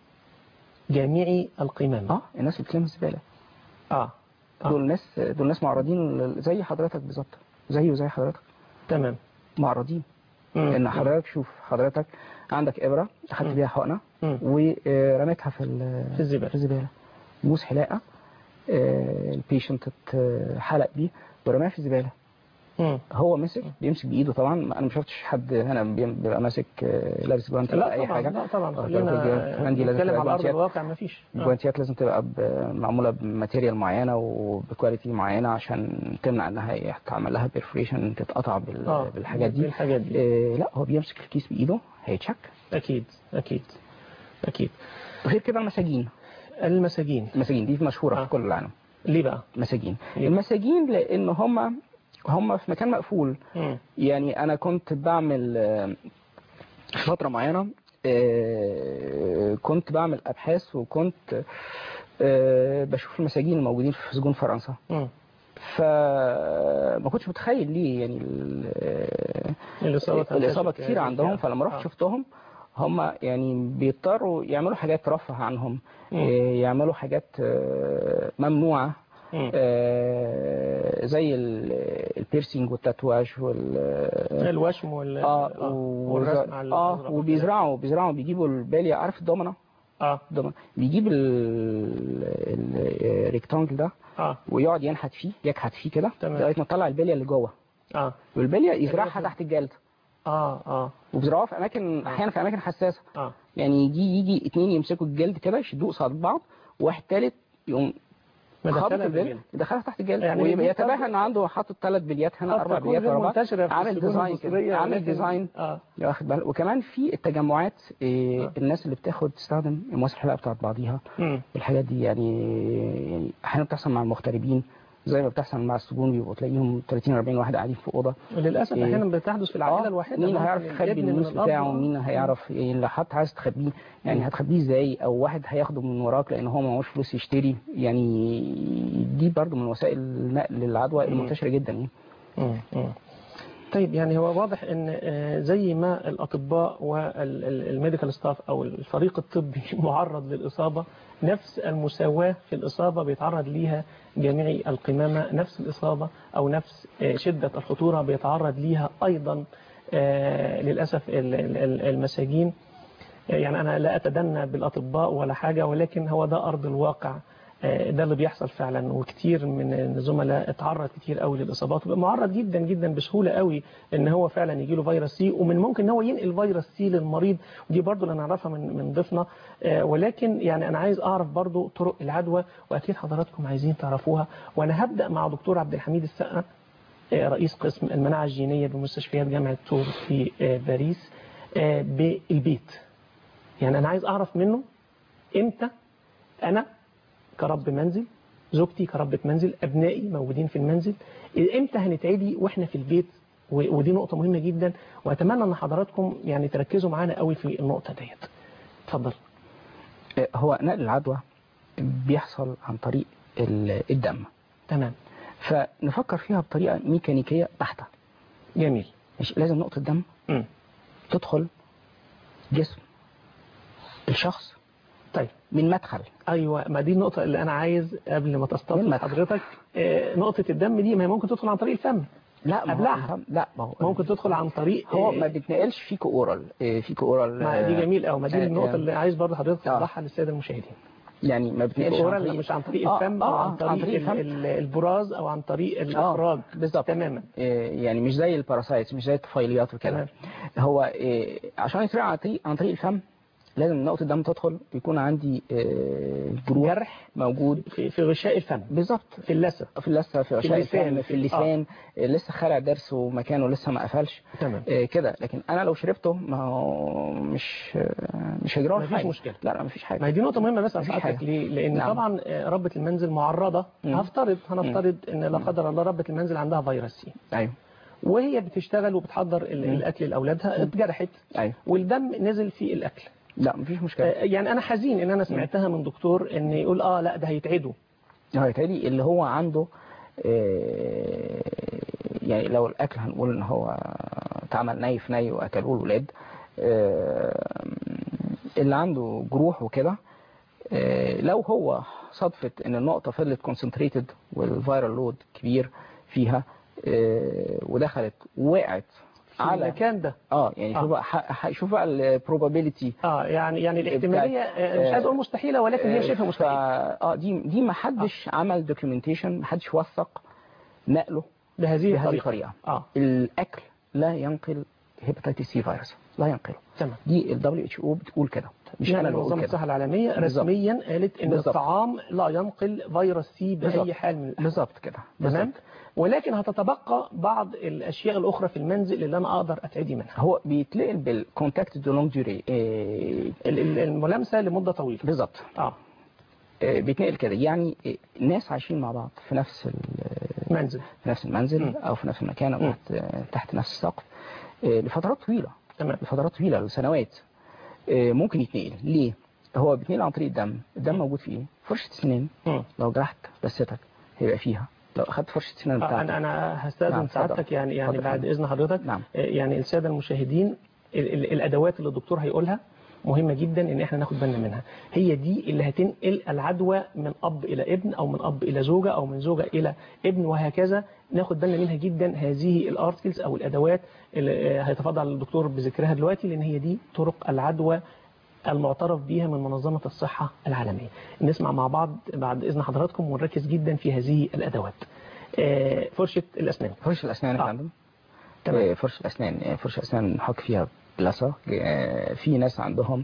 جميعي القمامه
اه الناس اللي بتلم الزبالة
اه آه.
دول ناس دول ناس معرضين لل- زي حضرتك بالظبط زيه زي حضرتك
تمام
معرضين
مم.
ان حضرتك شوف حضرتك عندك ابره اخدت
مم.
بيها حقنه
مم.
ورميتها في ال-
في الزبالة.
في الزباله موس حلاقه آه، البيشنت اتحلق بيه ورماها في الزباله
مم.
هو مسك بيمسك بايده طبعا انا ما شفتش حد هنا بي- بيبقى ماسك آه، لابس جوانتي ولا
لا
اي
طبعا
حاجه
لا طبعا
آه،
خلينا
كمان دي لازم
نتكلم
تبقى
على ارض
جوانتيات
الواقع ما فيش آه.
الجوانتيات لازم تبقى ب- معموله بماتيريال معينه وبكواليتي معينه عشان تمنع انها يتعمل لها بيرفوريشن تتقطع بال-
آه،
بالحاجات دي
بالحاجات دي
آه، لا هو بيمسك الكيس بايده هيتشك
اكيد اكيد اكيد
غير كده المساجين
المساجين
المساجين دي مشهوره
آه.
في كل العالم
ليه بقى
مساجين
ليه؟
المساجين لان هم هم في مكان مقفول
مم.
يعني انا كنت بعمل آه، فتره معينه آه، كنت بعمل ابحاث وكنت آه، بشوف المساجين الموجودين في سجون فرنسا
مم.
فما كنتش متخيل ليه يعني ال-
الاصابه
الاصابه
تنتشر
كتير
هذه
عندهم
الفئة.
فلما رحت
آه.
شفتهم هم يعني بيضطروا يعملوا حاجات ترفه عنهم
مم.
إيه، يعملوا حاجات آه، ممنوعه
مم.
آه، زي ال- البيرسينج والتاتواج وال
الوشم وال
اه
آه،
و-
والرسم على
اه
الأزرق
وبيزرعوا بيزرعوا بيجيبوا الباليه عارف الضمنه
اه
الضمنه بيجيب الريكتانجل ده
اه
ويقعد ينحت فيه يكحت فيه كده
تمام.
لغايه ما تطلع الباليه اللي جوه
اه
والباليه يزرعها
الرسم.
تحت الجلد
اه اه
وبيزرعوها في اماكن احيانا في اماكن حساسه
اه
يعني يجي يجي اتنين يمسكوا الجلد كده يشدوه قصاد بعض وواحد تالت يقوم خابط
مدخلها
البلد
بالجلد.
يدخلها تحت الجلد
يعني
ويبقى
دي
يتباهى
قد-
ان عنده حاطط ثلاث بليات هنا
قد
اربع
تكون
بليات
غير
ورا بعض
منتشرة في
عامل
السجون
ديزاين
المصرية،
كده عامل
ولكن-
ديزاين
اه
واخد بالك وكمان في التجمعات إيه
آه.
الناس اللي بتاخد تستخدم المواسح الحلاقه بتاعت بعضيها
مم.
الحاجات دي يعني يعني احيانا بتحصل مع المغتربين زي ما بتحصل مع السجون بيبقوا تلاقيهم 30 40 واحد قاعدين في اوضه
وللاسف
إيه.
احيانا بتحدث في العائله
آه،
الواحده
مين
ممكن
هيعرف يخبي
الابن من
النوس
الأب،
بتاعه
آه.
مين هيعرف يعني لو حتى عايز تخبيه يعني هتخبيه ازاي او واحد هياخده من وراك لان هو معهوش فلوس يشتري يعني دي برضو من وسائل النقل العدوى المنتشره جدا يعني
مم. مم. طيب يعني هو واضح ان آه، زي ما الاطباء والميديكال ستاف او الفريق الطبي معرض للاصابه نفس المساواه في الاصابه بيتعرض ليها جميع القمامه نفس الاصابه او نفس آه، شده الخطوره بيتعرض ليها ايضا آه، للاسف ال- ال- ال- المساجين يعني أنا لا أتدنى بالأطباء ولا حاجة ولكن هو ده أرض الواقع آه، ده اللي بيحصل فعلا وكتير من الزملاء اتعرض كتير قوي للاصابات وبقى معرض جدا جدا بسهوله قوي ان هو فعلا يجي له فيروس سي ومن ممكن ان هو ينقل فيروس سي للمريض ودي برضو اللي نعرفها من من ضيفنا آه، ولكن يعني انا عايز اعرف برضو طرق العدوى واكيد حضراتكم عايزين تعرفوها وانا هبدا مع دكتور عبد الحميد السقا آه، رئيس قسم المناعه الجينيه بمستشفيات جامعه تور في آه، باريس آه، بالبيت يعني انا عايز اعرف منه امتى انا كرب منزل زوجتي كربة منزل ابنائي موجودين في المنزل امتى هنتعدي واحنا في البيت و- ودي نقطة مهمة جدا وأتمنى أن حضراتكم يعني تركزوا معانا قوي في النقطة ديت اتفضل
آه، هو نقل العدوى بيحصل عن طريق ال- الدم
تمام
فنفكر فيها بطريقة ميكانيكية بحتة
جميل
مش لازم نقطة دم
مم.
تدخل جسم الشخص
طيب
من مدخل
ايوه ما دي النقطة اللي انا عايز قبل ما تستفسر
المدخل.
حضرتك آه، نقطة الدم دي ما هي ممكن تدخل عن طريق الفم
لا ما هو
أبلعها.
الفم- لا ما هو
ممكن تدخل عن طريق
هو
آه،
ما بيتنقلش فيكو اورال آه، فيكو اورال
ما دي
آه،
جميل قوي ما دي
آه،
النقطة
آه،
اللي عايز برضه حضرتك
آه.
توضحها للسادة المشاهدين
يعني ما بيتنقلش
اورال
عن طريق
مش عن طريق
آه،
الفم
آه،
او
آه،
عن طريق,
الفم.
ال- ال- البراز او عن طريق الاخراج
بالظبط
تماما
آه، يعني مش زي الباراسايتس مش زي الطفيليات وكده
تمام.
هو آه، عشان يترقى عن طريق عن طريق الفم لازم نقطة الدم تدخل يكون عندي آه، جروح
جرح
موجود
في, في غشاء الفم
بالظبط
في اللثة
في اللثة في غشاء
اللسان،
الفم
في-
في اللسان آه. لسه خالع ضرس ومكانه لسه ما قفلش
تمام
آه، كده لكن انا لو شربته ما هو مش آه، مش هيجرى له
مفيش
حاجه
مشكلة.
لا لا مفيش حاجه
ما هي دي نقطة مهمة بس
مفيش
أسألك
حاجة.
ليه؟ لأن
نعم.
طبعا آه، ربة المنزل معرضة
مم.
هفترض هنفترض إن لا قدر الله ربة المنزل عندها فيروس سي
ايوه
وهي بتشتغل وبتحضر ال-
مم.
الأكل لأولادها اتجرحت
ايوه
والدم نزل في الأكل
لا مفيش
آه،
مشكله
يعني أنا حزين إن أنا سمعتها من دكتور إن يقول آه لا ده هيتعدوا
هو يتهيألي اللي هو عنده آه، يعني لو الاكل هنقول ان هو اتعمل ني في ني واكلوه الولاد آه، اللي عنده جروح وكده آه، لو هو صدفة ان النقطة فضلت كونسنتريتد والفيرال لود كبير فيها آه، ودخلت وقعت
في
على
المكان ده
اه يعني
آه.
شوف بقى ح- ح- شوف بقى البروبابيلتي
اه يعني يعني الاحتمالية آه، مش عايز أقول مستحيلة ولكن هي شبه مستحيلة
اه دي دي ما حدش عمل دوكيومنتيشن ما حدش وثق نقله
بهذه
بهذه
الطريقة
الطريقة
اه
الاكل لا ينقل هيباتيتس سي فيروس لا ينقله
تمام
دي ال WHO بتقول كده مش
يعني
انا اللي
منظمة
بقول
الصحة
كده
العالمية
بالظبط.
رسميا قالت ان
بالظبط.
الطعام لا ينقل فيروس سي بأي
بالظبط.
حال من الأحوال
بالظبط كده
تمام
بالظبط.
ولكن هتتبقى بعض الاشياء الاخرى في المنزل اللي انا اقدر اتعدي منها
هو بيتنقل بالكونتاكت دو لونج ديوري
ال- ال- الملامسه لمده طويله
بالظبط
اه
آه، بيتنقل كده يعني آه، ناس عايشين مع بعض في نفس ال-
منزل
في نفس المنزل
مم.
او في نفس المكان او
مم.
تحت تحت نفس السقف آه، لفترات طويله
تمام
لفترات طويله لسنوات آه، ممكن يتنقل ليه هو بيتنقل عن طريق الدم الدم
مم.
موجود فيه فرشه سنان
مم.
لو جرحت لثتك هيبقى فيها لو اخدت فرشه سنان
آه،
بتاعتك
انا انا هستاذن
نعم، اتفضل.
سعادتك يعني يعني
اتفضل.
بعد اذن حضرتك
نعم.
آه، يعني الساده المشاهدين ال- ال- الادوات اللي الدكتور هيقولها مهمه جدا ان احنا ناخد بالنا منها هي دي اللي هتنقل العدوى من اب الى ابن او من اب الى زوجه او من زوجه الى ابن وهكذا ناخد بالنا منها جدا هذه الارتكلز او الادوات اللي آه، هيتفضل الدكتور بذكرها دلوقتي لان هي دي طرق العدوى المعترف بيها من منظمة الصحة العالمية نسمع مع بعض بعد إذن حضراتكم ونركز جدا في هذه الأدوات آه، فرشة الأسنان
فرشه الاسنان يا
آه.
فندم
تمام.
آه، فرشه الاسنان آه، فرشه الاسنان نحط فيها بلاسة آه، في ناس عندهم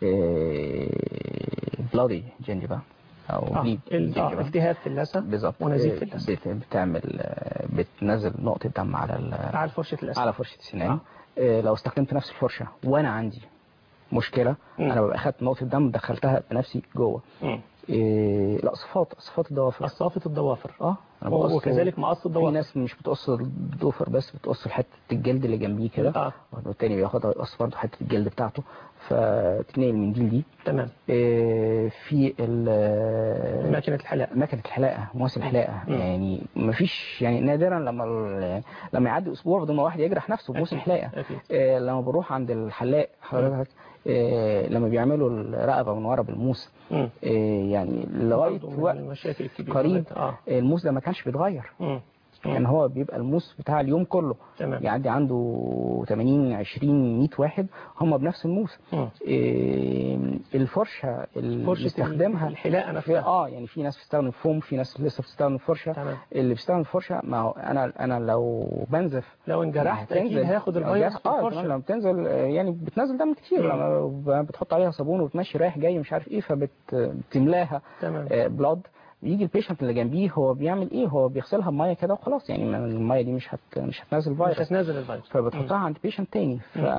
بلادي جنجبا او
آه،
بليد
ال- آه، التهاب في اللثة
بالظبط
ونزيف في
آه،
اللثة
بت- بتعمل آه، بتنزل نقطة دم على ال-
على فرشة الأسنان
على فرشة السنان
آه.
آه، لو استخدمت نفس الفرشة وانا عندي مشكلة
مم.
انا ببقى اخدت نقطة دم دخلتها بنفسي جوه
مم.
إيه لا صفات صفات الضوافر
قصافة الضوافر
اه انا
و-
بقص
وكذلك مقص
في
الضوافر
ناس مش بتقص الضوفر بس بتقص حته الجلد اللي جنبيه كده
آه.
والتاني بياخدها يقص برضه حته الجلد بتاعته فتتنقل المنديل دي
تمام
إيه في ال-
ماكينة الحلاقة
مكنه الحلاقه مواسم الحلاقه
مم.
يعني مفيش يعني نادرا لما ال- لما يعدي اسبوع بدون ما واحد يجرح نفسه بموسم
أكيد.
الحلاقه
أكيد
إيه لما بنروح عند الحلاق حضرتك إيه لما بيعملوا الرقبه من ورا بالموس
مم.
إيه يعني لغايه
برضه من
وقت
المشاكل الكبيرة
قريب
اه
الموس ده ما كانش بيتغير
مم.
يعني هو بيبقى الموس بتاع اليوم كله
تمام
يعدي عنده 80 20 100 واحد هم بنفس الموس
مم.
إيه الفرشه اللي
فرشة
بيستخدمها
الحلاقة
في
نفسها
اه يعني في ناس بتستخدم فوم في ناس لسه بتستخدم فرشه
تمام
اللي بيستخدم الفرشه ما هو انا انا لو بنزف
لو انجرحت اكيد
هتنزل.
هياخد
لو
الفيروس
جرح-
في
اه
الفرشة
كمان لما بتنزل آه، يعني بتنزل دم كتير
مم.
لما بتحط عليها صابون وتمشي رايح جاي مش عارف ايه فبتملاها
تمام
بلاد يجي البيشنت اللي جنبيه هو بيعمل ايه هو بيغسلها بميه كده وخلاص يعني ما الميه دي مش هت مش هتنزل
مش
فيروس
هتنزل الفيروس
فبتحطها عند بيشنت تاني ف
مم.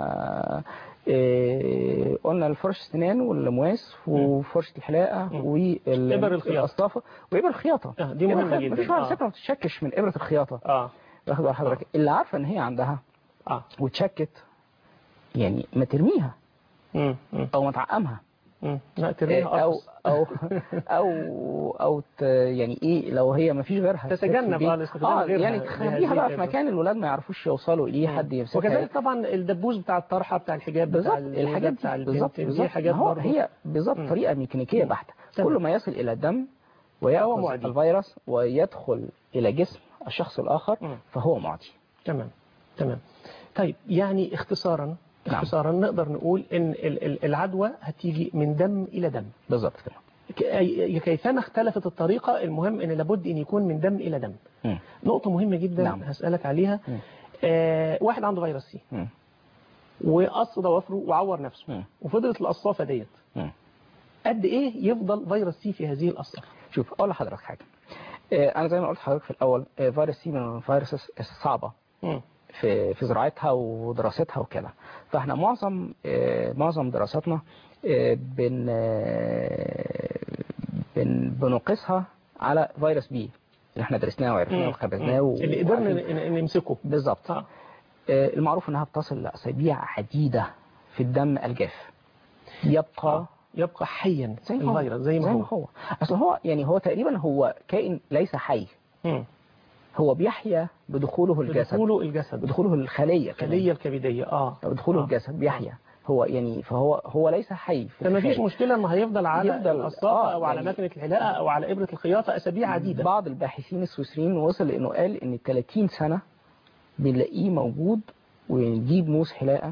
إيه قلنا الفرش السنان والمواس وفرشه الحلاقه
مم.
والقصافه
إبر الخياطة.
وابر الخياطه
آه، دي
إبر
مهمة
الخياطة.
جدا
مفيش واحد
آه.
ستة ما بتتشكش من ابره الخياطه
اه
واخد بال حضرتك اللي عارفه ان هي عندها
اه
وتشكت يعني ما ترميها
مم. مم.
او ما تعقمها
مم. لا ترميها
او
أرخص.
او او او ت يعني ايه لو هي ما فيش غيرها
تتجنب
في
اه
البيت.
الاستخدام
اه
غيرها
يعني
لهذه
تخليها بقى في
الأسباب.
مكان الولاد ما يعرفوش يوصلوا اليه حد يمسكها
وكذلك طبعا الدبوس بتاع الطرحه بتاع الحجاب بتاع
بالظبط
الزوجة،
الحاجات
بتاع
دي
البنت
بالظبط
دي
بالظبط
حاجات
ما هو
برضه
هي بالظبط
مم.
طريقه ميكانيكيه
مم.
بحته
تمام.
كل ما يصل الى الدم
هو
ويأخذ
معدي.
الفيروس ويدخل الى جسم الشخص الاخر
مم.
فهو معدي
تمام تمام طيب يعني اختصارا
نعم.
اختصارا نقدر نقول ان ال- ال- العدوى هتيجي من دم الى دم
بالظبط كده
ك- أي- كيفما اختلفت الطريقه المهم ان لابد ان يكون من دم الى دم
مم.
نقطه مهمه جدا
نعم.
هسالك عليها
مم.
آه واحد عنده فيروس سي
مم.
وقص ضوافره وعور نفسه
مم.
وفضلت القصافه ديت
مم.
قد ايه يفضل فيروس سي في هذه القصه
شوف اقول لحضرتك حاجه آه، انا زي ما قلت لحضرتك في الاول آه، فيروس سي من الفيروسز الصعبه
مم.
في في زراعتها ودراستها وكده فاحنا معظم آه، معظم دراساتنا آه، بن آه، بن بنقيسها على فيروس بي اللي احنا درسناه وعرفناه
مم.
وخبرناه و-
اللي قدرنا
وعارفين.
ن- ن- نمسكه
بالظبط
آه.
آه، المعروف انها بتصل لاسابيع عديده في الدم الجاف يبقى
آه. يبقى حيا
زي ما هو
الفيروس زي ما
زي
هو,
ما هو اصل هو يعني هو تقريبا هو كائن ليس حي
مم.
هو بيحيا بدخوله الجسد
بدخوله الجسد
بدخوله الخليه كمان.
الخليه الكبديه اه
بدخوله
آه.
الجسد بيحيا هو يعني فهو هو ليس حي في
فما فيش
الخارج.
مشكله انه هيفضل على
يفضل-
القصافه
آه،
او على
يعني-
ماكينه الحلاقه او على ابره الخياطه اسابيع عديده
بعض الباحثين السويسريين وصل انه قال ان 30 سنه بنلاقيه موجود ونجيب موس حلاقه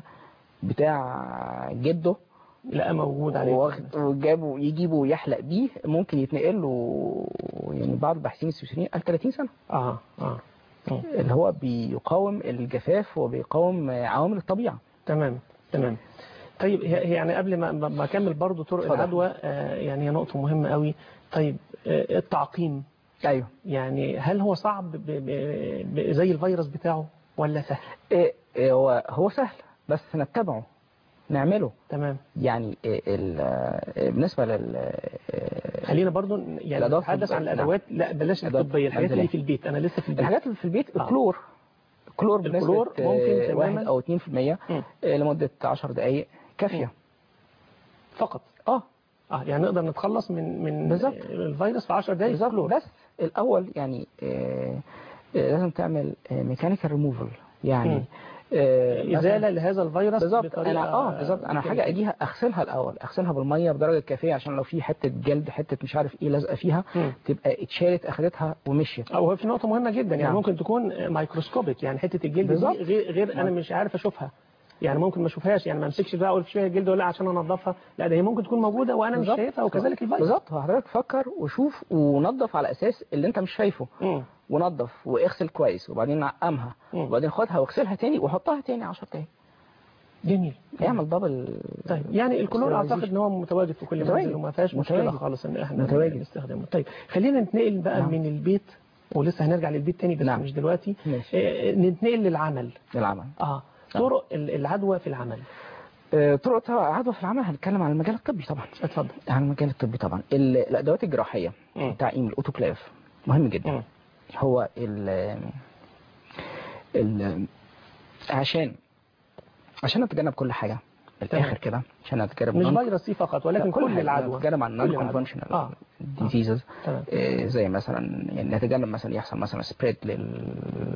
بتاع جده
لا موجود عليه
واخد- وجابه يجيبه يحلق بيه ممكن يتنقل له يعني بعض الباحثين السويسريين قال 30 سنه
اه اه مم.
اللي هو بيقاوم الجفاف وبيقاوم عوامل الطبيعه
تمام تمام طيب هي هي يعني قبل ما ما ما اكمل برضو طرق
اتفضل.
العدوى آه يعني هي نقطه مهمه قوي طيب آه التعقيم
ايوه
يعني هل هو صعب ب ب ب زي الفيروس بتاعه ولا سهل
إيه إيه هو هو سهل بس نتبعه نعمله
تمام
يعني إيه ال- بالنسبه لل إيه
خلينا برضو يعني
الأدوات
نتحدث عن
الطبية.
الادوات لا بلاش
أدوات
الطبيه الحاجات اللي
منزلية.
في البيت انا لسه في البيت
الحاجات اللي في البيت
آه.
الكلور الكلور بنسبه
الكلور ممكن
آه،
تماماً.
واحد او 2%
مم.
آه، لمده 10 دقائق كافيه
فقط
اه
اه يعني نقدر نتخلص من من
بالظبط.
الفيروس في 10 دقائق
بالظبط
كلور.
بس الاول يعني آه، آه، لازم تعمل ميكانيكال ريموفال يعني
مم.
آه، مثلاً-
ازاله لهذا الفيروس
بالظبط
بطريقه
انا اه بالظبط انا حاجه اجيها اغسلها الاول اغسلها بالميه بدرجه كافيه عشان لو في حته جلد حته مش عارف ايه لازقه فيها
مم.
تبقى اتشالت اخدتها ومشيت
او هو في نقطه مهمه جدا يعني
نعم.
ممكن تكون مايكروسكوبيك يعني حته الجلد
بالظبط.
دي غير غير انا
نعم.
مش عارف اشوفها يعني ممكن ما اشوفهاش يعني ما امسكش بقى اقول فيها الجلد ولا لا عشان انضفها لا ده هي ممكن تكون موجوده وانا مش
بالظبط.
شايفها وكذلك الفيروس
بالظبط حضرتك فكر وشوف ونظف على اساس اللي انت مش شايفه
مم.
ونظف واغسل كويس وبعدين نعقمها
مم.
وبعدين خدها واغسلها تاني وحطها تاني 10 دقايق
جميل
اعمل دبل
طيب يعني الكلور
sterilization.
اعتقد ان هو متواجد في كل
متواجد.
منزل وما فيهاش مشكله
متواجد.
خالص ان احنا
متواجد.
نستخدمه طيب خلينا نتنقل بقى
نعم.
من البيت ولسه هنرجع للبيت تاني بس
نعم.
مش دلوقتي
ماشي.
آه، نتنقل للعمل
للعمل
اه
نعم.
طرق ال- العدوى في العمل
آه، طرق عدوى في العمل هنتكلم عن المجال الطبي طبعا
اتفضل
عن المجال الطبي طبعا ال- الادوات الجراحيه
مم.
التعقيم الاوتوكلاف مهم جدا
مم.
هو ال ال عشان عشان نتجنب كل حاجه من
تمام.
الاخر كده عشان نتجنب
مش
non-
فيروس سي فقط ولكن كل
حاجة.
العدوى
نتكلم عن
كل
نون
العدوى.
كونفنشنال
اه
ديزيزز
تمام
زي مثلا يعني نتجنب مثلا يحصل مثلا سبريد لل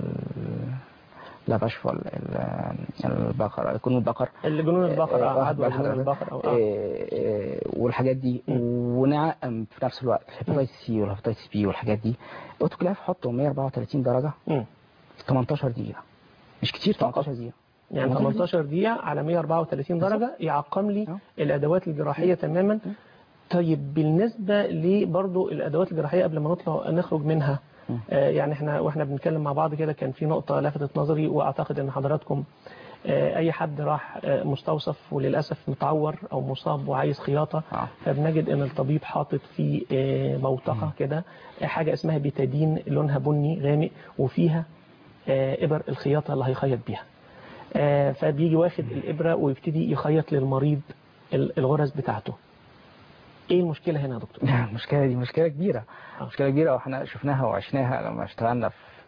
لا بشفى ال- ال- البقر يكون البقر
الجنون البقر اه
واخد
عدوى
بال
جنون
حضرتك؟
البقر او اه
آه، آه، والحاجات دي
مم.
ونعقم في نفس الوقت الهيباتيتس سي والهيباتيتس بي والحاجات دي اوتوكلاف حطه 134 درجه
مم.
18 دقيقه مش كتير
فقط.
18 دقيقه
يعني
18
18 دقيقة على 134 درجة يعقم لي
آه.
الأدوات الجراحية تماما طيب بالنسبة لبرضو الأدوات الجراحية قبل ما نطلع نخرج منها
مم.
آه يعني احنا واحنا بنتكلم مع بعض كده كان في نقطة لفتت نظري وأعتقد أن حضراتكم آه أي حد راح آه مستوصف وللأسف متعور أو مصاب وعايز خياطة
آه.
فبنجد أن الطبيب حاطط في آه بوتقة كده آه، حاجة اسمها بيتادين لونها بني غامق وفيها آه، إبر الخياطة اللي هيخيط بيها آه، فبيجي واخد الإبرة ويبتدي يخيط للمريض ال- الغرز بتاعته ايه المشكلة هنا يا دكتور
المشكله دي مشكله كبيره
آه.
مشكله كبيره واحنا شفناها وعشناها لما اشتغلنا في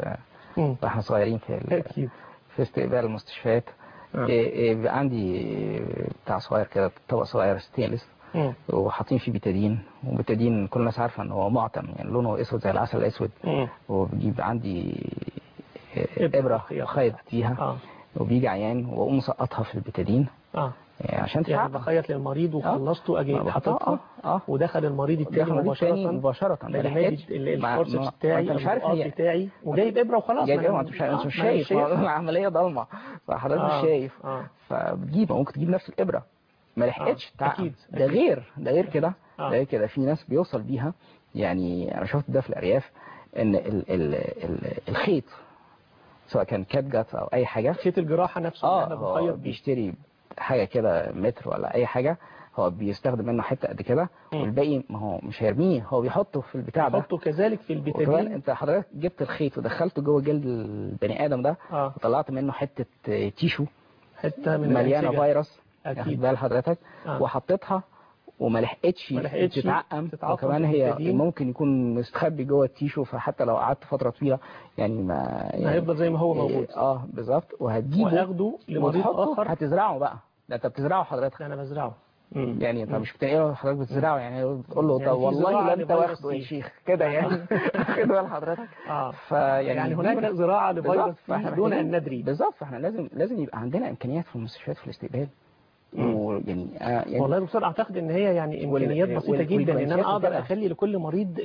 مم.
واحنا صغيرين في ال-
اكيد
في استقبال المستشفيات
آه.
إيه إيه بيبقى عندي بتاع صغير كده طبق صغير ستينلس
مم.
وحاطين فيه بيتادين وبيتادين كل الناس عارفه ان هو معتم يعني لونه اسود زي العسل الاسود
مم.
وبجيب عندي
إبرة
ابره
خياطة.
خيط بيها
اه
وبيجي عيان واقوم مسقطها في البيتادين
اه
يعني عشان
يعني
تتعب
بخيط للمريض وخلصته اجي
ما
حاططها
اه اه
ودخل المريض التاني
دخل المريض تاني
مباشرة
مباشرة ما
بجمالي
لحقتش.
ال-
ما-
الفورسبس
ما-
بتاعي
انت مش عارف
النقاط
هي
بتاعي وجايب ابره وخلاص
جايب
ما
ايه
أنا-
ما انت مش انت
آه،
مش
ما أنا
شايف
شايفها.
العمليه ضلمه فحضرتك
آه،
مش شايف
آه.
فبتجيب ممكن تجيب نفس الابره ما لحقتش
آه،
تعب.
أكيد،
ده
أكيد.
غير ده غير كده
آه.
ده غير كده في ناس بيوصل بيها يعني انا شفت ده في الارياف ان ال ال ال الخيط سواء كان كات جات او اي حاجه
خيط الجراحة نفسه اللي
اه
احنا
هو
بنخيط بيه
بيشتري حاجه كده متر ولا اي حاجه هو بيستخدم منه حته قد كده
مم.
والباقي ما هو مش هيرميه هو بيحطه في البتاع ده
حطه كذلك في
وكمان
البيتادين
انت حضرتك جبت الخيط ودخلته جوه جلد البني ادم ده
اه
وطلعت منه حته تيشو
حتة من
مليانه
الأنسجة.
فيروس
أكيد.
واخد بال حضرتك
آه.
وحطيتها وما لحقتش
ما لحقتش
تتعقم
تتعقم
وكمان هي
بالبتادين.
ممكن يكون مستخبي جوه التيشو فحتى لو قعدت فتره طويله يعني ما يعني
هيفضل زي ما هو موجود
اه بالظبط وهتجيبه
واخده لمريض
وتحطه
اخر
هتزرعه بقى ده انت بتزرعه حضرتك
ده انا بزرعه مم.
يعني انت
مم.
مش بتنقله حضرتك بتزرعه يعني بتقول له
يعني
طب
في
والله
زراعة
لا انت
لفيروس
واخده يا
سي.
شيخ كده يعني كده بال حضرتك
اه
فيعني
يعني
دي
هناك
من-
زراعة
بالظبط،
لفيروس
فاحنا
سي دون
محتاجين-
ان ندري
بالظبط فاحنا لازم لازم يبقى عندنا امكانيات في المستشفيات في الاستقبال
مم.
ويعني آه يعني
والله يا دكتور اعتقد ان هي يعني
وال-
امكانيات بسيطه
وال-
جدا ان
والكوينسات
انا اقدر
وكده.
اخلي لكل مريض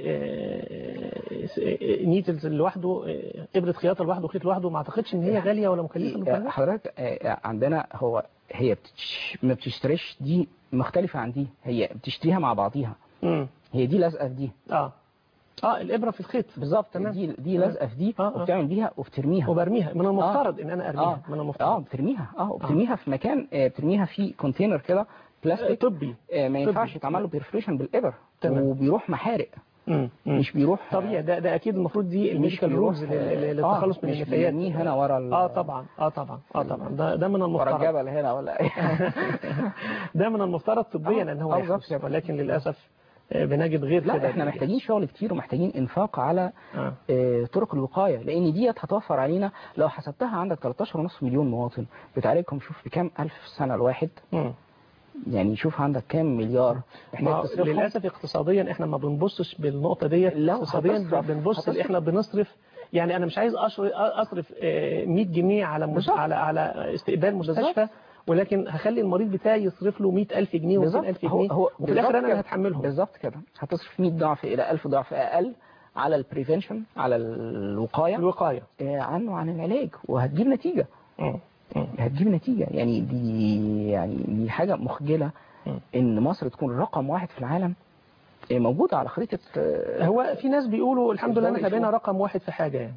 نيتلز لوحده آه، ابره خياطه لوحده وخيط لوحده ما اعتقدش ان هي غاليه ولا مكلفه
آه،
مكلفه
حضرتك آه، عندنا هو هي بتش ما بتشتريش دي مختلفة عن دي هي بتشتريها مع بعضيها
امم
هي دي لازقة في دي
اه اه الابره في الخيط
بالظبط
تمام.
دي دي لازقة في دي
آه، آه.
وبتعمل بيها وبترميها
وبرميها من المفترض ان انا ارميها
اه
من
اه
المفترض
بترميها اه وبترميها في مكان آه، بترميها في كونتينر كده
آه،
بلاستيك
طبي
آه، ما ينفعش
طبي.
يتعمل له بيرفريشن بالابر
تمام.
وبيروح محارق
مم. مم.
مش بيروح
طبيعي ده ده اكيد المفروض دي الميديكال
بيروح،
رولز
آه،
للتخلص
آه،
من
مش
النفايات
بيرميه هنا ورا ال-
اه طبعا اه طبعا اه طبعا ده ده من
ورا
المفترض
الجبل هنا ولا ايه
ده من المفترض طبيا
آه،
ان هو
آه،
يحدث
بالظبط.
ولكن للاسف آه، بنجد غير كده
لا احنا محتاجين شغل كتير ومحتاجين انفاق على
آه.
آه، طرق الوقاية لان ديت هتوفر علينا لو حسبتها عندك 13.5 مليون مواطن بتعالجهم شوف بكام الف في السنة الواحد
مم.
يعني شوف عندك كام مليار
ما
محتاج تصرفهم
للاسف اقتصاديا احنا ما بنبصش بالنقطه ديت
لو
اقتصاديا
هتصرف-
بنبص
هتصرف.
احنا بنصرف يعني انا مش عايز أشر- اصرف آه، 100 جنيه على مس...
بالظبط.
على على استقبال
بالظبط.
مستشفى ولكن هخلي المريض بتاعي يصرف له 100000 جنيه
بالظبط
و200000
هو
جنيه
هو
وفي الاخر
بالظبط
انا اللي
كده.
هتحملهم
بالظبط كده هتصرف 100 ضعف الى 1000 ضعف اقل على البريفنشن على الوقاية
الوقايه
آه، عنه عن العلاج وهتجيب نتيجة
مم. مم.
هتجيب نتيجة يعني دي يعني دي حاجة مخجلة
مم.
ان مصر تكون رقم واحد في العالم آه، موجودة على خريطة آه،
هو في ناس بيقولوا الحمد لله ان احنا
الدولة
بقينا
يشوف.
رقم واحد في حاجه يعني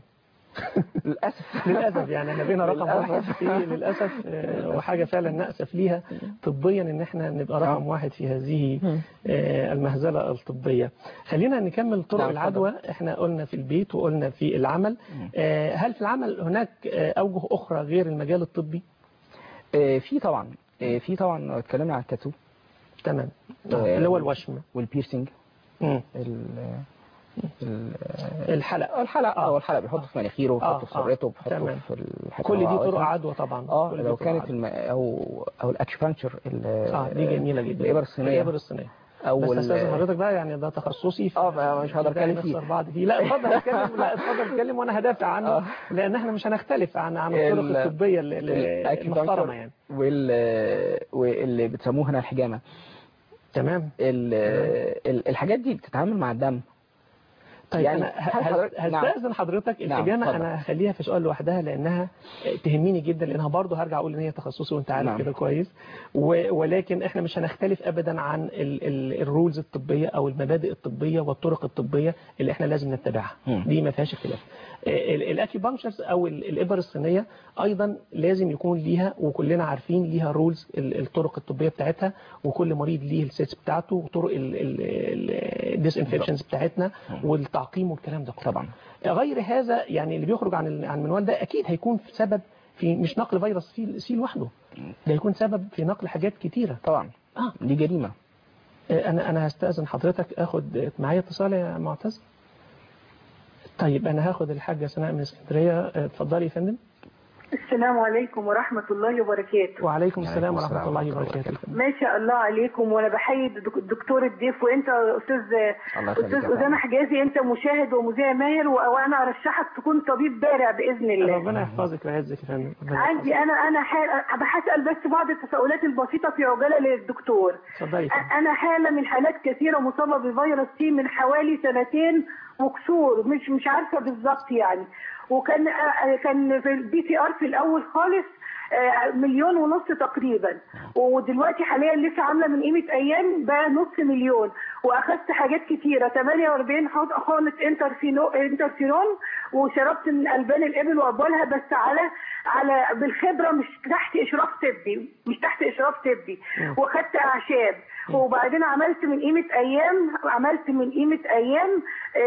للأسف
للاسف يعني احنا بقينا رقم
للأسف.
واحد في للاسف آه، وحاجه فعلا نأسف ليها طبيا ان احنا نبقى رقم
آه.
واحد في هذه آه، المهزله الطبيه خلينا نكمل طرق
نعم،
العدوى احنا قلنا في البيت وقلنا في العمل آه، هل في العمل هناك آه، اوجه اخرى غير المجال الطبي
آه، في طبعا آه، في طبعا لو اتكلمنا عن التاتو
تمام
آه،
اللي هو الوشم
والبيرسينج
مم.
ال ال-
الحلق
الحلق او الحلق بيحطه في مناخيره
آه،
بيحطه في
آه،
سرته بيحطه
تمام.
في الحته
كل
اللي
دي
هو
طرق
عاوزها.
عدوى طبعا
اه
كل دي
لو
طرق
كانت
عدوى.
الم... او او الاكشبانشر
اه دي جميله جدا
الابر الصينيه
الابر الصينيه
او
بس
ال-
استاذن حضرتك بقى يعني ده تخصصي في-
اه مش هقدر اتكلم فيه
نخسر بعض فيه لا اتفضل اتكلم لا اتفضل اتكلم وانا هدافع عنه
آه.
لان احنا مش هنختلف عن عن
ال-
الطرق الطبيه ال- ال-
الأكيبانشر
المحترمه يعني
وال واللي بتسموه هنا الحجامه
تمام
ال... ال- الحاجات دي بتتعامل مع الدم
طيب
يعني
انا
هل
ه-
حضرتك- نعم.
هستاذن حضرتك
نعم،
الحجامه
اتفضل.
انا هخليها في سؤال لوحدها لانها تهمني جدا لانها برضه هرجع اقول ان هي تخصصي وانت عارف
نعم.
كده كويس و- ولكن احنا مش هنختلف ابدا عن ال- ال- الرولز الطبيه او المبادئ الطبيه والطرق الطبيه اللي احنا لازم نتبعها
مم.
دي ما فيهاش اختلاف الاكيبانكشرز او ال- الابر الصينيه ايضا لازم يكون ليها وكلنا عارفين ليها رولز الطرق الطبيه بتاعتها وكل مريض ليه السيتس بتاعته وطرق الديسانفكشنز بتاعتنا والتعقيم والكلام ده كله.
طبعا
غير هذا يعني اللي بيخرج عن ال- عن المنوال ده اكيد هيكون في سبب في مش نقل فيروس سي سي لوحده ده هيكون سبب في نقل حاجات كتيره
طبعا
اه
دي جريمه
انا انا هستاذن حضرتك اخد معايا اتصال يا معتز طيب انا هاخد الحاجه سناء من اسكندريه اتفضلي يا فندم
السلام عليكم ورحمة الله وبركاته
وعليكم السلام ورحمه الله وبركاته
ما شاء الله عليكم وانا بحيي الدكتور الضيف وانت استاذ استاذ اسامه حجازي انت مشاهد ومذيع ماهر وانا ارشحك تكون طبيب بارع باذن الله
ربنا يحفظك ويعزك يا فندم
عندي انا انا هسال بس بعض التساؤلات البسيطه في عجاله للدكتور
اتفضلي
انا حاله من حالات كثيره مصابه بفيروس سي من حوالي سنتين وكسور مش مش عارفه بالظبط يعني وكان كان في البي سي ار في الاول خالص مليون ونص تقريبا ودلوقتي حاليا لسه عامله من قيمه ايام بقى نص مليون واخدت حاجات كتيره 48 حقنه انترفينو انترفيرون وشربت من البان الابل وابوالها بس على على بالخبره مش تحت اشراف طبي مش تحت اشراف طبي واخدت اعشاب وبعدين عملت من قيمه ايام عملت من قيمه ايام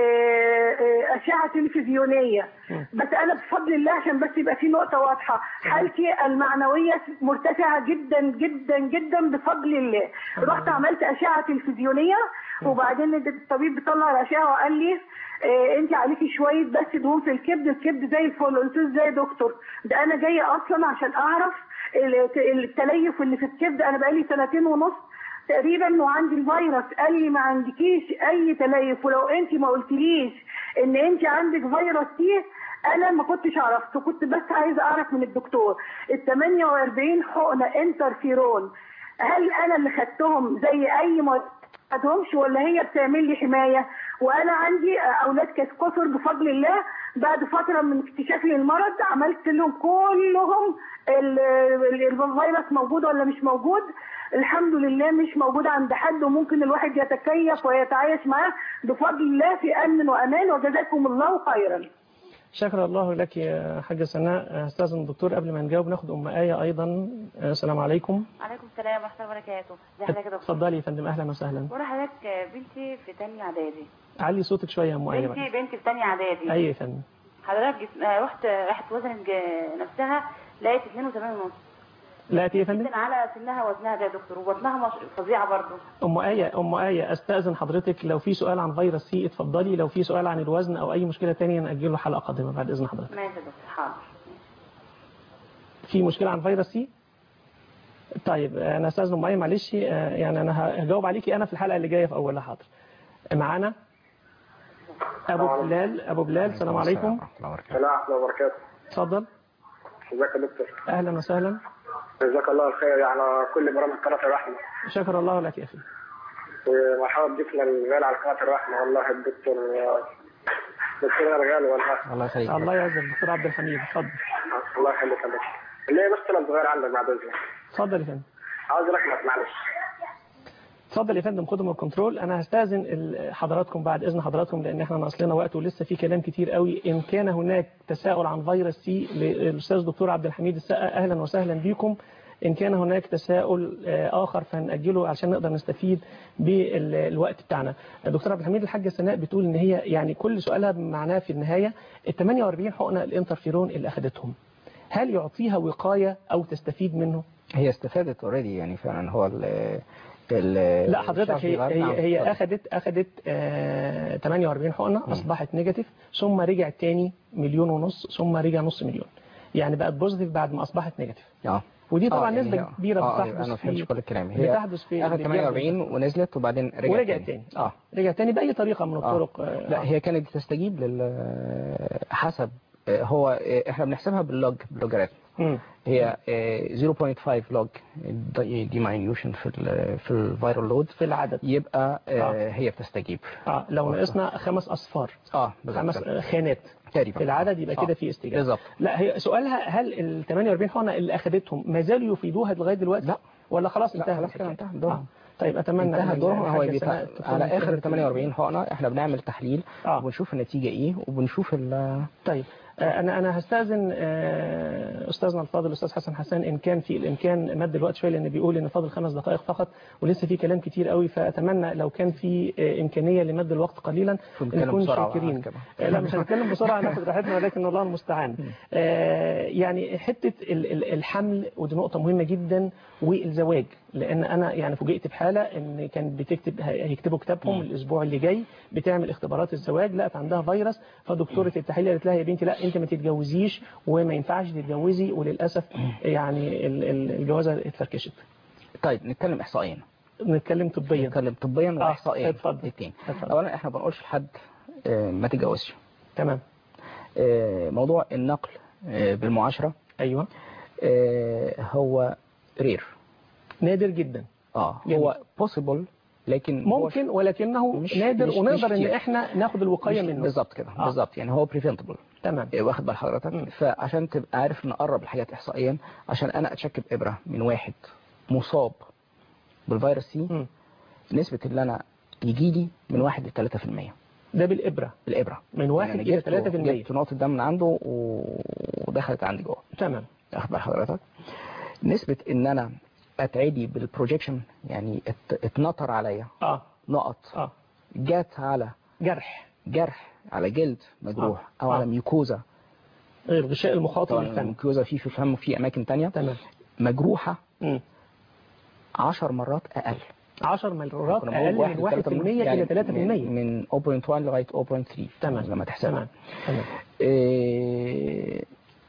اشعه تلفزيونيه بس انا بفضل الله عشان بس يبقى في نقطه واضحه حالتي المعنويه مرتفعه جدا جدا جدا بفضل الله رحت عملت اشعه تلفزيونيه وبعدين الطبيب بيطلع الاشعه وقال لي إيه انت عليكي شويه بس دهون في الكبد الكبد زي الفل قلت له ازاي يا دكتور ده انا جايه اصلا عشان اعرف التليف اللي في الكبد انا بقالي سنتين ونص تقريبا وعندي الفيروس قال لي ما عندكيش اي تليف ولو انت ما قلتليش ان انت عندك فيروس سي انا ما كنتش عرفت كنت بس عايزه اعرف من الدكتور ال 48 حقنه انترفيرون هل انا اللي خدتهم زي اي ما خدهمش ولا هي بتعمل لي حمايه وانا عندي اولاد كسر بفضل الله بعد فتره من اكتشافي للمرض عملت لهم كلهم الفيروس موجود ولا مش موجود الحمد لله مش موجود عند حد وممكن الواحد يتكيف ويتعايش معاه بفضل الله في امن وامان وجزاكم الله خيرا
شكر الله لك يا حاجة سناء استاذن الدكتور قبل ما نجاوب ناخد ام آية ايضا السلام عليكم
عليكم السلام ورحمه الله وبركاته ازي حضرتك يا دكتور
اتفضلي يا فندم اهلا وسهلا
بقول لحضرتك بنتي في ثانيه اعدادي
علي صوتك شويه يا ام آية
بنتي بنتي في ثانيه اعدادي
ايوه يا فندم
حضرتك جسم... رحت راحت وزنت نفسها لقيت 82 ونص
لقيت ايه يا فندم؟
جدا على سنها وزنها ده يا دكتور وبطنها مش... فظيعه برضه
ام آية ام آية استاذن حضرتك لو في سؤال عن فيروس سي اتفضلي لو في سؤال عن الوزن او اي مشكله ثانيه ناجله حلقه قادمه بعد اذن حضرتك
ماشي يا دكتور حاضر
في مشكله عن فيروس سي طيب انا استاذن ام آية معلش يعني انا هجاوب عليكي انا في الحلقه اللي جايه في اولها حاضر معانا ابو بلال ابو بلال السلام عليكم
السلام ورحمه الله وبركاته
اتفضل
ازيك يا دكتور
اهلا وسهلا
جزاك الله الخير على كل برامج قناه الرحمه
شكر الله لك يا اخي
ومرحبا بضيفنا الغالي على قناه الرحمه والله الدكتور دكتور الغالي والله
الله يخليك
الله يعزك الدكتور عبد الحميد اتفضل
الله يخليك يا دكتور ليه بس طلب صغير عندك بعد اذنك
اتفضل يا فندم
عاوز رقمك معلش
اتفضل يا فندم خدهم الكنترول انا هستاذن حضراتكم بعد اذن حضراتكم لان احنا ناقص لنا وقت ولسه في كلام كتير قوي ان كان هناك تساؤل عن فيروس سي للاستاذ دكتور عبد الحميد السقا اهلا وسهلا بيكم ان كان هناك تساؤل اخر فنأجله عشان نقدر نستفيد بالوقت بتاعنا دكتور عبد الحميد الحاجه سناء بتقول ان هي يعني كل سؤالها معناه في النهايه ال 48 حقنه الانترفيرون اللي اخذتهم هل يعطيها وقايه او تستفيد منه
هي استفادت اوريدي يعني فعلا هو ال
لا حضرتك هي هي, هي اخذت اخذت آه 48 حقنه اصبحت نيجاتيف ثم رجعت تاني مليون ونص ثم رجع نص مليون يعني بقت بوزيتيف بعد ما اصبحت نيجاتيف
اه
ودي طبعا
يعني
نسبه كبيره
آه
بتحدث
انا ما فهمتش
في
كل الكلام هي
بتحدث في
اخذت 48 ونزلت وبعدين رجعت
ورجعت تاني اه رجعت تاني باي طريقه من الطرق
آه. لا هي كانت تستجيب لل حسب هو احنا بنحسبها باللوج باللوجاريتم هي 0.5 لوج ديماينيوشن في ال في الفيرال لود
في العدد
يبقى آه. هي بتستجيب
اه لو نقصنا خمس اصفار
اه
خمس خانات
تقريبا
في العدد يبقى
آه.
كده في استجابه
بالظبط
لا هي سؤالها هل ال 48 حقنه اللي اخذتهم ما زالوا يفيدوها لغايه دلوقتي
لا
ولا خلاص انتهى
خلاص كده انتهى دورهم
آه. طيب اتمنى
انتهى دورهم هو
الحاجة
بيتع...
سناء
على
تكون
اخر
كانت-
48 حقنه احنا بنعمل تحليل
آه.
وبنشوف النتيجه ايه وبنشوف ال
طيب آه، انا انا هستاذن آه، استاذنا الفاضل الاستاذ حسن حسان ان كان في الامكان مد الوقت شويه لان بيقول ان فاضل خمس دقائق فقط ولسه في كلام كتير قوي فاتمنى لو كان في آه، امكانيه لمد الوقت قليلا
بنتكلم
نكون
بسرعة
شاكرين
كمان.
آه، لا مش هنتكلم بسرعه ناخد راحتنا ولكن الله المستعان آه، يعني حته ال- ال- الحمل ودي نقطه مهمه جدا والزواج لان انا يعني فوجئت بحاله ان كان بتكتب هيكتبوا كتابهم الاسبوع اللي جاي بتعمل اختبارات الزواج لقت عندها فيروس فدكتوره التحليل قالت لها يا بنتي لا انت ما تتجوزيش وما ينفعش تتجوزي وللاسف يعني ال- ال- الجوازه اتفركشت
طيب نتكلم احصائيا
نتكلم طبيا
نتكلم طبيا واحصائيا
اتفضل.
الاثنين
اتفضل.
اولا احنا ما بنقولش لحد آه، ما تتجوزش
تمام
آه، موضوع النقل آه، بالمعاشره
ايوه
آه، هو رير
نادر جدا
اه
جميل.
هو possible لكن هو
ممكن ولكنه
مش-
نادر
مش-
ونقدر
مش
ان
كتير.
احنا ناخد الوقايه
مش-
منه
بالظبط كده
آه.
بالظبط يعني هو preventable
تمام
إيه، واخد بال
مم.
حضرتك فعشان تبقى عارف نقرب الحاجات احصائيا عشان انا اتشكب ابره من واحد مصاب بالفيروس سي
مم.
نسبه اللي انا يجي لي من 1 ل 3%
ده بالابره
الابره
من واحد
يعني
إلى
جبت-
3%.
جبت نقطه دم من عنده و- ودخلت عندي جوه
تمام
واخد بال حضرتك نسبه ان انا اتعدي بالبروجيكشن يعني ات- اتنطر عليا
اه
نقط
اه
جات على
جرح
جرح على جلد مجروح
آه.
او
آه.
على ميوكوزا
غير غشاء المخاطي
طبعا
للفم
الميوكوزا في في الفم وفي اماكن تانية
تمام
مجروحه
مم.
10 مرات اقل
10 مرات
كنا بنقول
اقل من 1%
واحد لتلاتة
الى
يعني
3%
من, من 0.1 لغايه 0.3
تمام
لما تحسبها
تمام تمام
إيه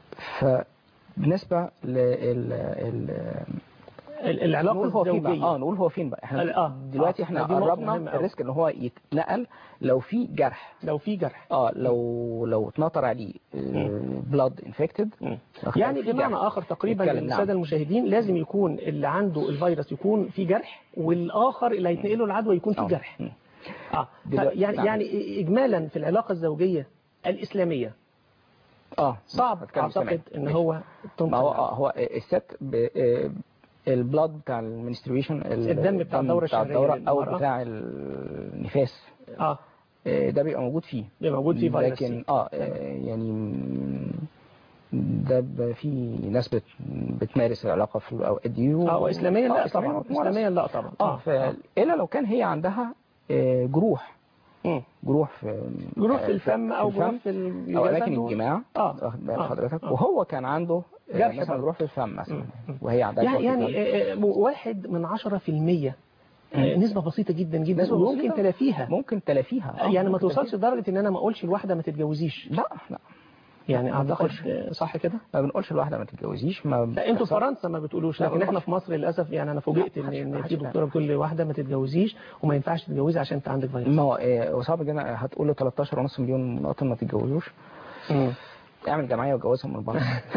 فبالنسبه لل ال-
ال- العلاقه
نقول هو فين بقى
الزوجيه
اه نقول هو فين بقى
ال-
احنا
آه،
دلوقتي
آه،
احنا
دي نقطة
قربنا
مهمة أوي.
الريسك ان هو يتنقل لو في جرح
لو في جرح
اه لو لو اتنطر عليه بلاد انفكتد
مم. يعني بمعنى اخر تقريبا
نتكلم،
للساده
نعم.
المشاهدين لازم يكون اللي عنده الفيروس يكون في جرح والاخر اللي هيتنقله العدوى يكون في
آه.
جرح
مم.
اه
دلوقتي-
يعني
نعم.
يعني اجمالا في العلاقه الزوجيه الاسلاميه
اه
صعب
هتكلم
اعتقد
سامعين.
ان
ماشي.
هو تنقل
ما هو
العدوى.
آه، هو الست ب- آه، البلاد بتاع المنستريشن
الدم بتاع الدورة
بتاع
الشهرية
الدورة او
للمرأة.
بتاع النفاس
اه
آه، ده بيبقى موجود فيه
بيبقى موجود فيه فيروس
لكن
سي.
اه آه، يعني م- ده ب- في ناس بت بتمارس العلاقه في الاوقات دي و...
اه واسلاميا لا
آه،
طبعا
بتمارس.
اسلاميا لا طبعا
اه ف... الا لو كان هي عندها آه، جروح
مم.
جروح في
جروح في
آه،
الفم او جروح في
او
الجسد
اماكن
و-
الجماع
اه
واخد بال
آه.
حضرتك
آه.
وهو كان عنده آه،
جرح
مثلا
برضه.
جروح في الفم مثلا
مم. مم.
وهي عندها جروح
يعني
في
يعني
الفم.
آه، آه، واحد من عشرة في المية آه، نسبة بسيطة جدا جدا
نسبة
وممكن
بسيطة.
تلافيها
ممكن تلافيها آه،
يعني ما
ممكن
توصلش لدرجة ان انا ما اقولش الواحدة ما تتجوزيش
لا لا
يعني
ما
اعتقد
بنقولش.
آه، صح كده
ما بنقولش الواحده ما تتجوزيش ما
لا انتوا في فرنسا ما بتقولوش
لا،
لكن
ما
احنا في
بنقولش.
مصر للاسف يعني انا فوجئت
لا،
ان ان
محدش-
في
محدش
دكتوره بتقول لواحده ما تتجوزيش وما ينفعش تتجوزي عشان انت عندك فيروس
ما هو آه، وصعب جدا هتقول له 13 ونص مليون مواطن ما تتجوزوش
مم.
اعمل جمعيه وجوزهم من بعض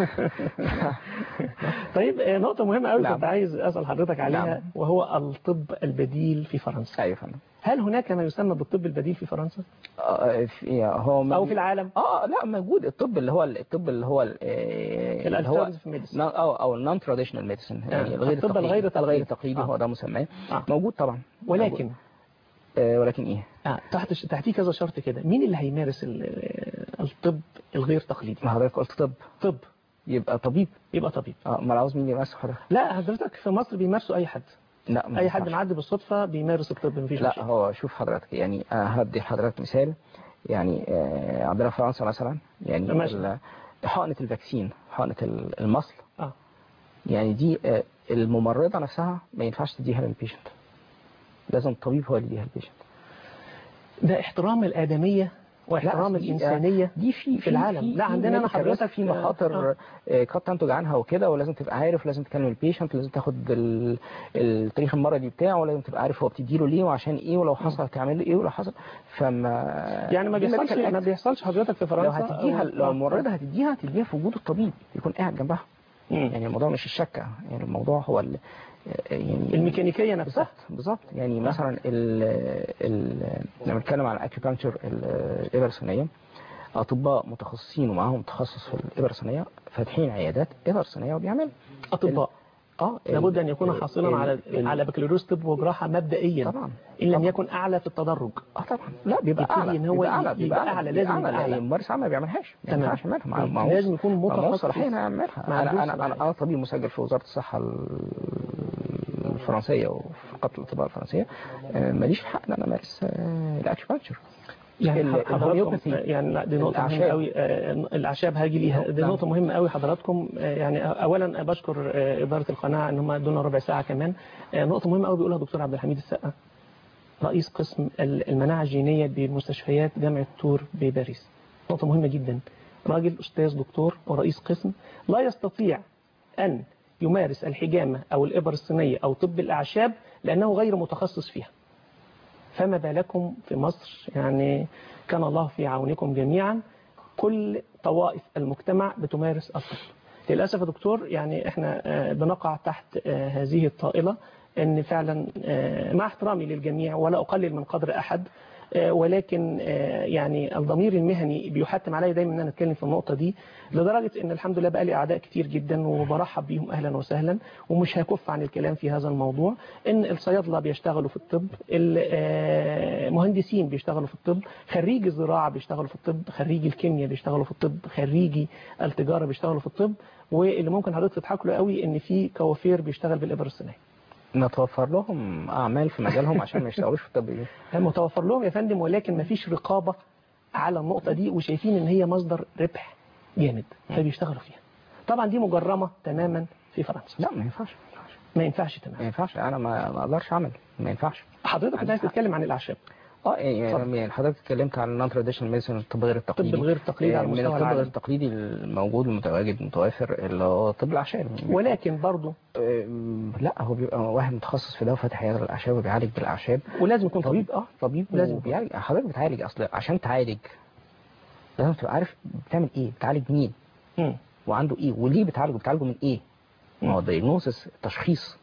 طيب آه، نقطة مهمة قوي
نعم.
كنت عايز اسال حضرتك عليها
نعم.
وهو الطب البديل في فرنسا
ايوه فندم
هل هناك ما يسمى بالطب البديل في فرنسا
آه، في- هو ما-
او في العالم
اه لا موجود الطب اللي هو الطب اللي هو ال- آه، اللي هو
الالترناتيف ميديسن
نون- او او النون تراديشنال ميديسن يعني الغير
الطب
التقليدي
الغير التقليدي.
الغير التقليدي
آه.
هو ده مسماه
آه.
موجود طبعا
ولكن
موجود. آه، ولكن ايه
آه تحت تحتيه كذا شرط كده مين اللي هيمارس ال- الطب الغير تقليدي
ما حضرتك قلت طب
طب
يبقى طبيب
يبقى طبيب
اه ما عاوز مين يمارس حضرتك
لا حضرتك في مصر بيمارسوا اي حد
لا ما
اي حد
ينفعش.
معدي بالصدفه بيمارس الطب مفيش
لا
مشكله
هو شوف حضرتك يعني أنا هدي لحضرتك مثال يعني آه، عندنا في فرنسا مثلا يعني
ماشي.
ال- حقنة الفاكسين حقنة ال- المصل
اه
يعني دي آه، الممرضة نفسها ما ينفعش تديها للبيشنت لازم الطبيب هو اللي يديها للبيشنت
ده احترام الادميه واحترام
لا، دي-
الانسانيه
دي في
في العالم. لا، عندنا أنا
medical
حضرتك-
risk، في مخاطر
آه.
آه، قد تنتج عنها وكده ولازم تبقى عارف لازم تكلم البيشنت لازم تاخد ال- التاريخ المرضي بتاعه ولازم تبقى عارف هو بتديله ليه وعشان ايه ولو حصل تعمل له ايه ولو حصل فما
يعني ما
دي
بيحصلش
medical
ما
act.
بيحصلش حضرتك في فرنسا
لو هتديها
أو-
لو
آه.
الممرضة هتديها هتديها في وجود الطبيب يكون قاعد جنبها
مم.
يعني الموضوع مش الشكة يعني الموضوع هو ال يعني
الميكانيكيه نفسها
بالظبط بالظبط يعني مثلا ال ال لما نتكلم عن الاكيوبانكتشر الابر الصينيه اطباء متخصصين ومعاهم تخصص في الابر الصينيه فاتحين عيادات ابر صينيه وبيعملوا
اطباء
اه ال-
لابد ان يكون حاصلا
ال-
على
ال-
على بكالوريوس طب وجراحه مبدئيا
طبعا
ان لم
طبعا.
يكن اعلى في التدرج
اه طبعا لا بيبقى
يبتدي
اعلى
إن هو
بيبقى اعلى
يبقى
بيبقى
أعلى، لازم يبقى
لأن
أعلى.
الممارس عام ما بيعملش ما
تمام.
ينفعش يعملها مع-
مم.
معهوش-
لازم يكون
معهوش
متخصص.
صلاحيه انه
ما
يعملها
عندوش
انا انا
صلاحية.
انا انا طبيب مسجل في وزاره الصحه ال- الفرنسيه وفي قطر الاطباء الفرنسيه آه، ماليش حق ان انا امارس الاكيوبانكتشر
يعني
ال-
حضراتكم
الهوميوباثي
يعني لا دي نقطة مهمة
الأعشاب.
قوي آه، الأعشاب هاجي ليها دي
نعم.
نقطة مهمة قوي حضراتكم آه، يعني أولا بشكر آه، إدارة القناة إن هم ادونا ربع ساعة كمان آه، نقطة مهمة قوي بيقولها الدكتور عبد الحميد السقا رئيس قسم ال- المناعة الجينية بمستشفيات جامعة تور بباريس نقطة مهمة جدا راجل أستاذ دكتور ورئيس قسم لا يستطيع أن يمارس الحجامة أو الإبر الصينية أو طب الأعشاب لأنه غير متخصص فيها فما بالكم في مصر يعني كان الله في عونكم جميعا كل طوائف المجتمع بتمارس الطب للأسف يا دكتور يعني احنا آه، بنقع تحت آه، هذه الطائلة ان فعلا آه، مع احترامي للجميع ولا أقلل من قدر أحد آه، ولكن آه، يعني الضمير المهني بيحتم عليا دايما ان انا اتكلم في النقطه دي لدرجه ان الحمد لله بقى لي اعداء كتير جدا وبرحب بيهم اهلا وسهلا ومش هكف عن الكلام في هذا الموضوع ان الصيادله بيشتغلوا في الطب المهندسين بيشتغلوا في الطب خريجي الزراعه بيشتغلوا في الطب خريجي الكيمياء بيشتغلوا في الطب خريجي التجاره بيشتغلوا في الطب واللي ممكن حضرتك تضحك له قوي ان في كوافير بيشتغل بالابر الصينيه
نتوفر لهم اعمال في مجالهم عشان ما يشتغلوش في الطب دي.
متوفر لهم يا فندم ولكن مفيش رقابة على النقطة دي وشايفين ان هي مصدر ربح جامد فبيشتغلوا فيها طبعا دي مجرمة تماما في فرنسا
لا ما ينفعش ما ينفعش
ما ينفعش
ما
تماما
ينفعش انا ما ما اقدرش اعمل ما ينفعش
حضرتك كنت عايز تتكلم عن الاعشاب
اه يعني
اتفضل.
يعني حضرتك اتكلمت عن النون تراديشنال ميديسن الطب غير التقليدي
الطب الغير التقليدي على
من
مستوى
الطب غير
العالم
التقليدي الموجود المتواجد المتوافر اللي هو طب الاعشاب
ولكن برضه
أم، لا هو بيبقى واحد متخصص في ده وفاتح عياده الاعشاب وبيعالج بالاعشاب
ولازم يكون طبيب
اه طبيب
لازم
لازم بيعالج حضرتك بتعالج اصل عشان تعالج لازم تبقى عارف بتعمل ايه بتعالج مين
مم.
وعنده ايه وليه بتعالجه بتعالجه من ايه ما هو دايجنوسس تشخيص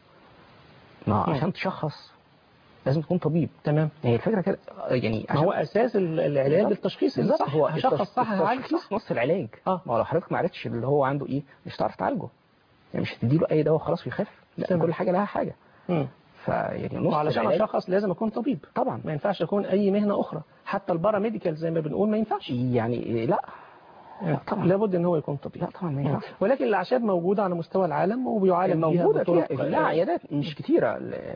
ما هو
مم.
عشان تشخص لازم تكون طبيب
تمام
يعني الفكره كده يعني
ما هو اساس ال- العلاج
بالظبط.
التشخيص
بالظبط
الصح
هو
هشخص
التش-
صح هعالج صح
التشخيص نص العلاج
آه.
ما هو لو حضرتك ما عرفتش اللي هو عنده ايه مش هتعرف تعالجه يعني مش هتديله اي دواء خلاص ويخف لا
تمام.
كل حاجه لها حاجه
مم.
فيعني نص
وعلشان
العلاج
اشخص لازم اكون طبيب
طبعا
ما ينفعش اكون اي مهنة اخرى حتى البارا ميديكال زي ما بنقول ما ينفعش
يعني لا
طبعا لابد ان هو يكون طبيب
لا طبعا ما ينفعش
ولكن الاعشاب موجوده على مستوى العالم وبيعالج بيها
موجودة فيها
بطرق
لا عيادات مش كتيرة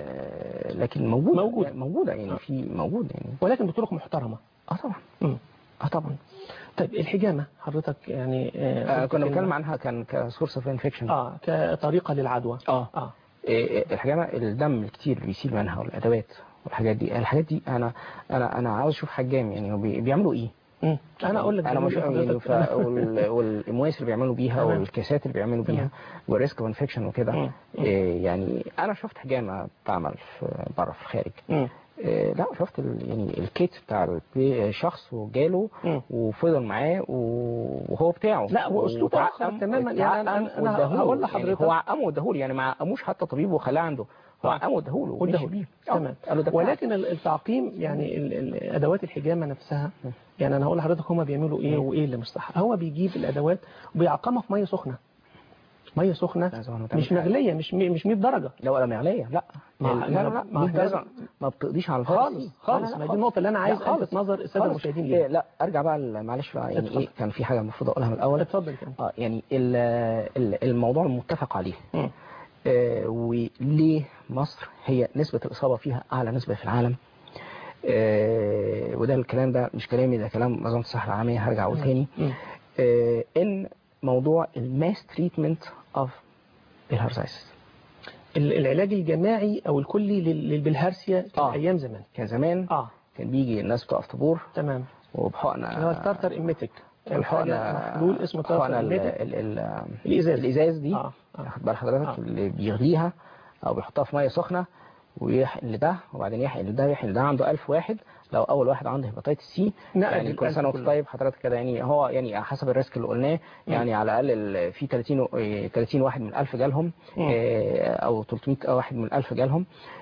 ل- لكن موجودة
موجودة.
يعني موجودة يعني في موجود يعني
ولكن بطرق محترمه
اه طبعا
مم.
اه طبعا
طيب الحجامه حضرتك يعني
آه
قلت
كنا
كلمة-
بنتكلم عنها كان كسورس اوف انفكشن
اه كطريقه للعدوى
اه
اه
الحجامة الدم الكتير اللي بيسيل منها والادوات والحاجات دي الحاجات دي انا انا انا عاوز اشوف حجام يعني هو بي- بيعملوا ايه
مم. انا اقول لك
انا مش
دلوقتي
يعني
حضرتك-
ف... وال... والامواس اللي بيعملوا بيها
تمام.
والكاسات اللي بيعملوا بيها
تمام.
والريسك اوف انفكشن وكده
مم.
إيه يعني انا شفت حجامه بتعمل في بره في الخارج
مم.
إيه لا شفت ال... يعني الكيت بتاع الشخص وجاله
مم.
وفضل معاه و- وهو بتاعه
لا، وأسلوب
وتعقم-
آخر تماماً. يعني أنا-
وتعقم
أنا- أنا
واداهوله.
هقول
يعني
لحضرتك-
هو عقمه واداهوله يعني ما عقموش حتى طبيب وخلاه عنده هو
آه.
عقمه واداهوله ومشي
واداهوله.
بيه آه.
تمام
قال له ده بتاعك.
ولكن ال- التعقيم يعني ال- ال- ادوات الحجامه نفسها يعني انا هقول لحضرتك هما بيعملوا ايه وايه اللي مش صح هو بيجيب الادوات وبيعقمها في ميه سخنه ميه سخنه
لازم هو تعمل
مش
حاجة.
مغليه مش مي- مش 100 درجه
لا ولا مغلية لا
ما-
لا لا لا
ما-
ما,
لازم-
ما بتقضيش على الفرس
خالص خالص ما دي النقطه اللي انا عايز الفت نظر الساده
خالص.
المشاهدين
إيه
ليها
لا ارجع بقى ل- معلش بقى يعني
اتفضل.
ايه كان في حاجه المفروض اقولها من الاول
اتفضل كده
اه يعني ال- ال- الموضوع المتفق عليه
مم.
آه وليه مصر هي نسبه الاصابه فيها اعلى نسبه في العالم آه وده الكلام ده مش كلامي ده كلام منظمه الصحه العالميه هرجع اقول تاني
مم.
آه ان موضوع الماس تريتمنت اوف الهرزايسس
ال- العلاج الجماعي او الكلي لل- للبلهارسيا كان
آه.
ايام زمان
كان زمان
اه
كان بيجي الناس بتقف طابور
تمام
وبحقنه
اللي هو ستارتر ايميتك
الحقنه
محلول اسمه
حقنه
ستارتر
ال-
ايميتك
ال- ال-
الازاز
الازاز دي
اه اه
واخد بال حضرتك
آه.
اللي بيغليها او بيحطها في ميه سخنه ويحقن لده وبعدين يحقن لده يحقن لده عنده 1000 واحد لو اول واحد عنده هيباتيتس سي
نقل
يعني كل
الألف
سنه وانت
كله.
طيب حضرتك كده يعني هو يعني حسب الريسك اللي قلناه يعني على الاقل ال- في 30 و- إيه 30 واحد من 1000 جالهم
مم.
إيه، او 300 واحد من 1000 جالهم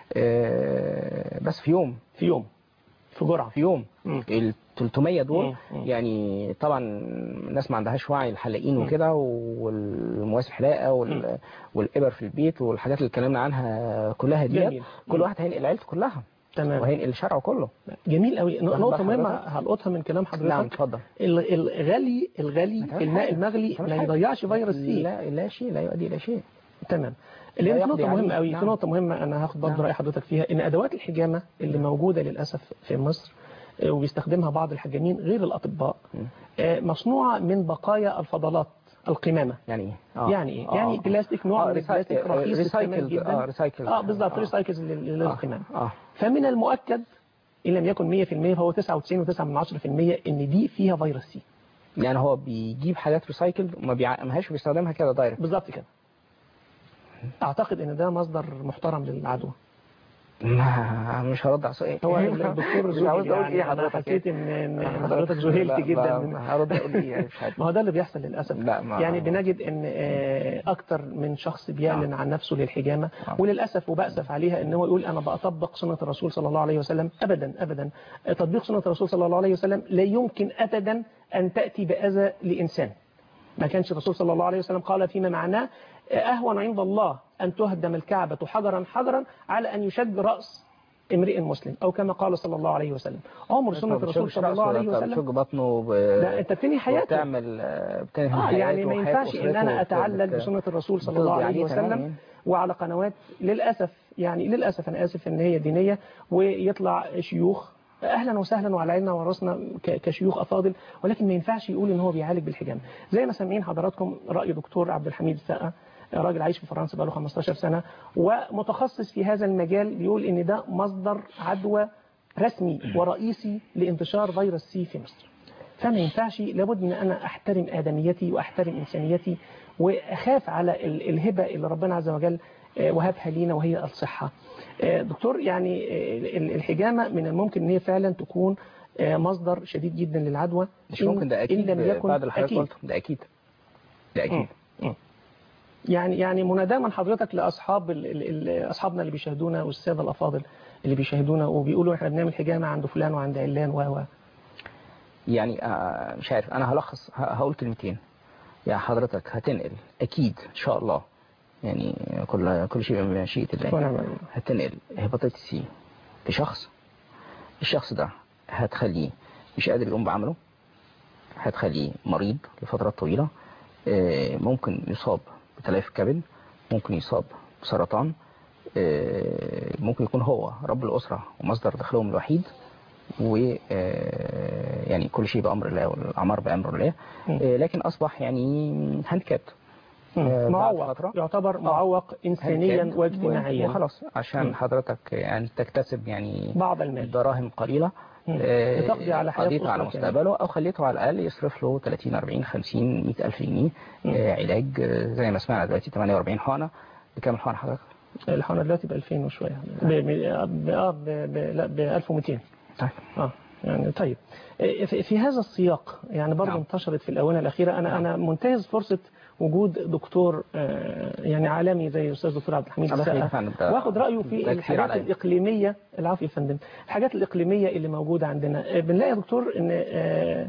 إيه، بس في يوم
في يوم في جرعه
في يوم
مم.
ال 300 دول
مم. مم.
يعني طبعا الناس ما عندهاش وعي الحلاقين وكده والمواسم حلاقه وال- والابر في البيت والحاجات اللي اتكلمنا عنها كلها دي
جميل.
كل
مم.
واحد هينقل عيلته كلها
تمام
وهينقل شرعه كله
جميل قوي
واخد
نقطه
بال
مهمه
حضرتك؟
هلقطها من كلام
نعم
حضرتك
اتفضل
ال- الغلي الغلي
ما تعملش
في الماء
حاجة.
المغلي
ما تعملش
ما
حاجة.
يضيعش فيروس سي
لا لا شيء لا يؤدي الى شيء
تمام
لا
لان في
يقضي
نقطه
عليه.
مهمه قوي في
نعم.
نقطه مهمه انا هاخد برضه
نعم.
راي حضرتك فيها ان ادوات الحجامه اللي موجوده للاسف في مصر آه، وبيستخدمها بعض الحجامين غير الأطباء آه، مصنوعة من بقايا الفضلات القمامة
يعني ايه آه.
يعني ايه
آه.
يعني بلاستيك نوع
آه،
من البلاستيك
ريسايكل-
رخيص الثمن
ريسايكلد-
جدا
آه، ريسايكلد.
اه بالظبط
آه.
ريسايكلز لل- للقمامة
اه
فمن المؤكد ان لم يكن 100% فهو 99.9% ان دي فيها فيروس سي
يعني هو بيجيب حاجات ريسايكلد وما بيعقمهاش وبيستخدمها كده دايركت
بالظبط كده اعتقد ان ده مصدر محترم للعدوى
ما مش هرد على سؤال
هو الدكتور
مش عاوز
زهيل
اقول
يعني
ايه
أنا
حضرتك
حسيت
إيه؟
ان إن
آه،
حضرتك
لا،
ذهلت جدا
لا،
من
هرد اقول ايه يعني مش عارف
ما هو ده اللي بيحصل للاسف
لا، ما-
يعني بنجد ان آه، اكتر من شخص بيعلن
آه.
عن نفسه للحجامه
آه.
وللاسف وبأسف عليها ان هو يقول انا بطبق سنه الرسول صلى الله عليه وسلم ابدا ابدا تطبيق سنه الرسول صلى الله عليه وسلم لا يمكن ابدا ان تاتي باذى لانسان ما كانش الرسول صلى الله عليه وسلم قال فيما معناه أهون عند الله أن تهدم الكعبة حجرا حجرا على أن يشد رأس امرئ مسلم أو كما قال صلى الله عليه وسلم عمر سنة الرسول صلى الله عليه وسلم
بتشج بطنه ب...
لا أنت بتنهي حياته
بتعمل بتنهي
آه
حياته
يعني ما
وحياة
ينفعش إن أنا
أسرته
أتعلل
وبت-
بسنة الرسول صلى
بتقضي
الله عليه
عليه كمان
وسلم
يعني.
وعلى قنوات للأسف يعني للأسف أنا آسف إن هي دينية ويطلع شيوخ اهلا وسهلا وعلى عيننا وراسنا ك- كشيوخ افاضل ولكن ما ينفعش يقول ان هو بيعالج بالحجام زي ما سامعين حضراتكم راي دكتور عبد الحميد السقا راجل عايش في فرنسا بقاله 15 سنه ومتخصص في هذا المجال بيقول ان ده مصدر عدوى رسمي ورئيسي لانتشار فيروس سي في مصر فما ينفعش لابد ان انا احترم ادميتي واحترم انسانيتي واخاف على ال- الهبه اللي ربنا عز وجل آه، وهبها لينا وهي الصحه. آه، دكتور يعني آه، ال- الحجامه من الممكن ان هي فعلا تكون آه، مصدر شديد جدا للعدوى
مش
إن-
ممكن ده اكيد
إن لم يكن
بعد اللي حضرتك
أكيد.
قلته ده اكيد ده اكيد
يعني يعني مناداه من حضرتك لاصحاب ال- ال- ال- اصحابنا اللي بيشاهدونا والساده الافاضل اللي بيشاهدونا وبيقولوا احنا بنعمل حجامه عند فلان وعند علان و و
يعني آه، مش عارف انا هلخص ه- هقول كلمتين يا حضرتك هتنقل اكيد ان شاء الله يعني كل كل شيء بمشيئه الله
ونعم بالله.
هتنقل هيباتيتس سي لشخص الشخص ده هتخليه مش قادر يقوم بعمله هتخليه مريض لفترات طويلة آه، ممكن يصاب بتلف كبد ممكن يصاب بسرطان آه، ممكن يكون هو رب الأسرة ومصدر دخلهم الوحيد و آه، يعني كل شيء بأمر الله والأعمار بأمر الله آه، لكن أصبح يعني هاندكابت آه، بعد
معوق
فترة.
يعتبر معوق انسانيا
هاندكابت
واجتماعيا
وخلاص عشان
مم.
حضرتك يعني تكتسب يعني
بعض المال
دراهم قليلة
مم.
آه،
لتقضي على حياة
قضيته على
أسرة
مستقبله أو خليته على الأقل يصرف له 30 40 50 100 ألف جنيه آه، علاج آه، زي ما سمعنا دلوقتي 48 حقنة بكام الحقنة حضرتك؟
الحقنة دلوقتي ب 2000 وشوية ب ب اه ب ب لا ب 1200
طيب
اه يعني طيب في في هذا السياق يعني برضه
نعم.
انتشرت في الآونة الأخيرة أنا أنا منتهز فرصة وجود دكتور آه، يعني عالمي زي الأستاذ دكتور عبد الحميد
الله يخليك
السقا
يا فندم، ده-
واخد رأيه
ده
في
كتير
الحاجات
عليا.
الإقليمية العافية يا فندم الحاجات الإقليمية اللي موجودة عندنا آه، بنلاقي يا دكتور إن آه،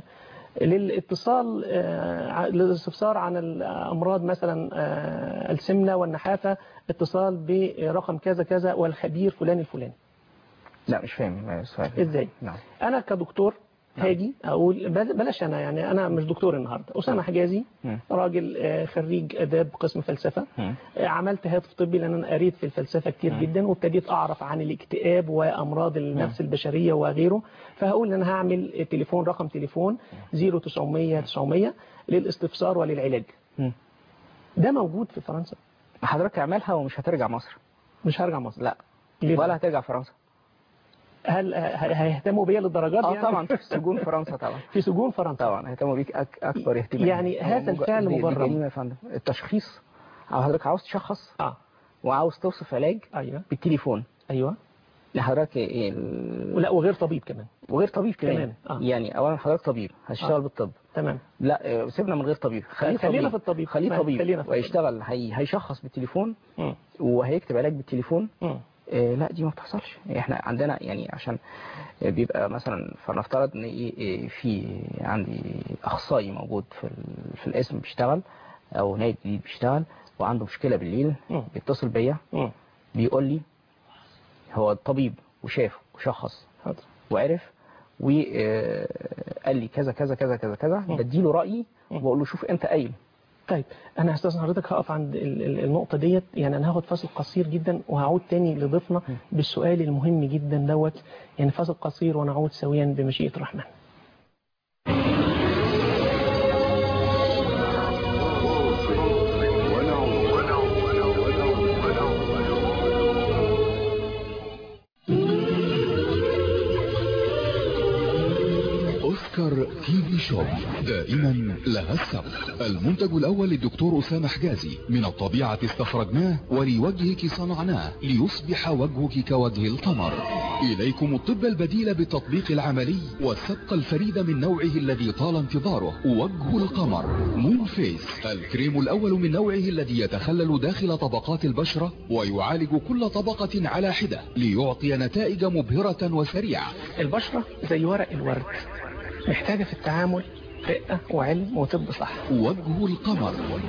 للاتصال آه، ع- للاستفسار عن الأمراض مثلا آه، السمنة والنحافة اتصال برقم كذا كذا والخبير فلان الفلاني
لا مش فاهم السؤال
إزاي؟
نعم
انا كدكتور هاجي اقول بل- بلاش انا يعني انا مش دكتور النهارده اسامه حجازي
مم.
راجل آه، خريج اداب قسم فلسفه
مم.
آه، عملت هاتف طبي لان انا قريت في الفلسفه كتير
مم.
جدا وابتديت اعرف عن الاكتئاب وامراض النفس البشريه وغيره فهقول ان انا هعمل تليفون رقم تليفون 0900 900 للاستفسار وللعلاج
مم.
ده موجود في فرنسا
حضرتك اعملها ومش هترجع مصر
مش هرجع مصر
لا
ليه؟
ولا هترجع فرنسا
هل ه- هيهتموا بيا للدرجات دي
اه
يعني؟
طبعا في سجون فرنسا طبعا
في سجون فرنسا
طبعا هيهتموا بيك أك اكبر اهتمام
يعني
هو
هذا
مج-
الفعل
دي- دي
مبرم.
جريمة يا فندم التشخيص أو حضرتك عاوز تشخص
اه
وعاوز توصف علاج
ايوه
بالتليفون
ايوه
لحضرتك إيه ال-
ولا وغير طبيب كمان
وغير طبيب كمان
كمان، آه.
يعني اولا حضرتك طبيب هتشتغل
آه.
بالطب
تمام
لا آه، سيبنا من غير طبيب خليه
خلينا
طبيب
في الطبيب.
خليه
ما-
طبيب
خلينا في الطبيب.
ويشتغل هي... هيشخص بالتليفون
مم.
وهيكتب علاج بالتليفون
مم.
آه، لا دي ما بتحصلش احنا عندنا يعني عشان آه، بيبقى مثلا فنفترض ان ايه إيه في عندي اخصائي موجود في ال- في القسم بيشتغل او نادي جديد بيشتغل وعنده مشكله بالليل
مم.
بيتصل بيا
مم.
بيقول لي هو الطبيب وشاف وشخص
حاضر
وعرف وقال لي كذا كذا كذا كذا كذا بديله رايي وبقول له شوف انت قايل
طيب انا استاذن حضرتك هقف عند ال- ال- النقطه ديت يعني انا هاخد فاصل قصير جدا وهعود تاني لضيفنا بالسؤال المهم جدا دوت يعني فاصل قصير ونعود سويا بمشيئه الرحمن
اوسكار تي في شوب دائما لها السبق المنتج الاول للدكتور اسامه حجازي من الطبيعه استخرجناه ولوجهك صنعناه ليصبح وجهك كوجه القمر اليكم الطب البديل بالتطبيق العملي والسبق الفريد من نوعه الذي طال انتظاره وجه القمر مون فيس الكريم الاول من نوعه الذي يتخلل داخل طبقات البشره ويعالج كل طبقه على حده ليعطي نتائج مبهره وسريعه
البشره زي ورق الورد محتاجه في التعامل رقه وعلم وطب صح
وجه القمر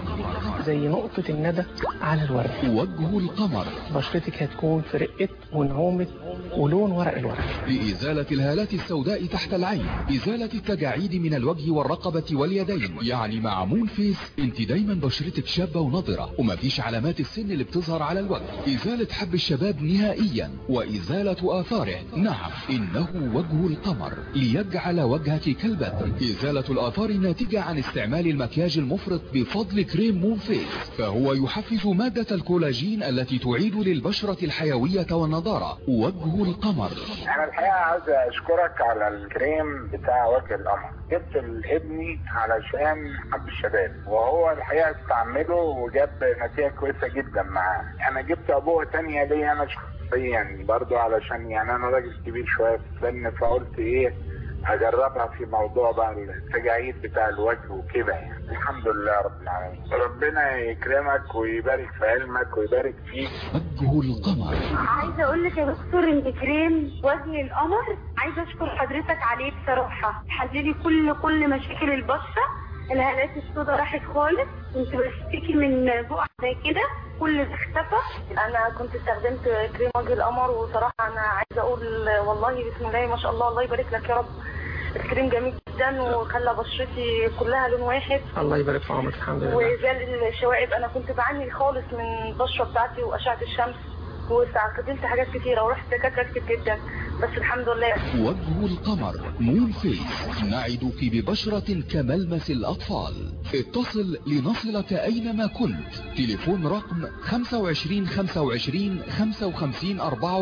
زي نقطه الندى على الورد
وجه القمر
بشرتك هتكون في رقه ونعومه ولون ورق الورد
لإزالة الهالات السوداء تحت العين إزالة التجاعيد من الوجه والرقبة واليدين يعني مع مون فيس انت دايما بشرتك شابة ونضرة ومفيش علامات السن اللي بتظهر على الوجه إزالة حب الشباب نهائيا وإزالة آثاره نعم إنه وجه القمر ليجعل وجهك كالبدر إزالة الآثار الناتجة عن استعمال المكياج المفرط بفضل كريم مون فيس فهو يحفز مادة الكولاجين التي تعيد للبشرة الحيوية والنضارة وجه القمر
انا الحقيقه عايز اشكرك على الكريم بتاع وجه القمر جبت لابني علشان حب الشباب وهو الحقيقه استعمله وجاب نتيجه كويسه جدا معاه انا جبت ابوه تانية ليا انا شخصيا برضو علشان يعني انا راجل كبير شويه في السن فقلت ايه هجربها في موضوع بقى التجاعيد بتاع الوجه وكده يعني الحمد لله رب العالمين ربنا يكرمك ويبارك في علمك ويبارك فيك
وجه القمر
عايزه اقول لك يا دكتور ان كريم وجه القمر عايزه اشكر حضرتك عليه بصراحه حللي كل كل مشاكل البشره الهالات السوداء راحت خالص كنت بشتكي من بقع زي كده كل ده اختفى
انا كنت استخدمت كريم وجه القمر وصراحه انا عايزه اقول والله بسم الله ما شاء الله الله يبارك لك يا رب الكريم جميل جدا وخلى بشرتي كلها لون واحد
الله يبارك في عمرك الحمد لله
وزال الشوائب انا كنت بعاني خالص من البشره بتاعتي واشعه الشمس واستخدمت حاجات كتيره ورحت دكاتره كتير جدا بس الحمد لله
وجه القمر مون فيس نعدك ببشرة كملمس الأطفال اتصل لنصلك أينما كنت تليفون رقم 25 25 55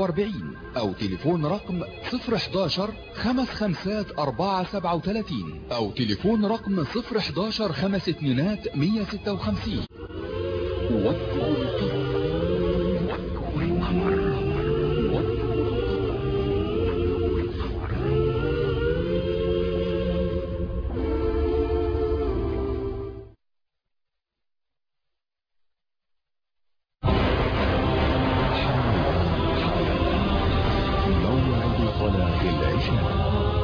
44 أو تليفون رقم 011 خمس خمسات 4 37 أو تليفون رقم 011 خمس اتنينات 156 وجه القمر موعد صلاة العشاء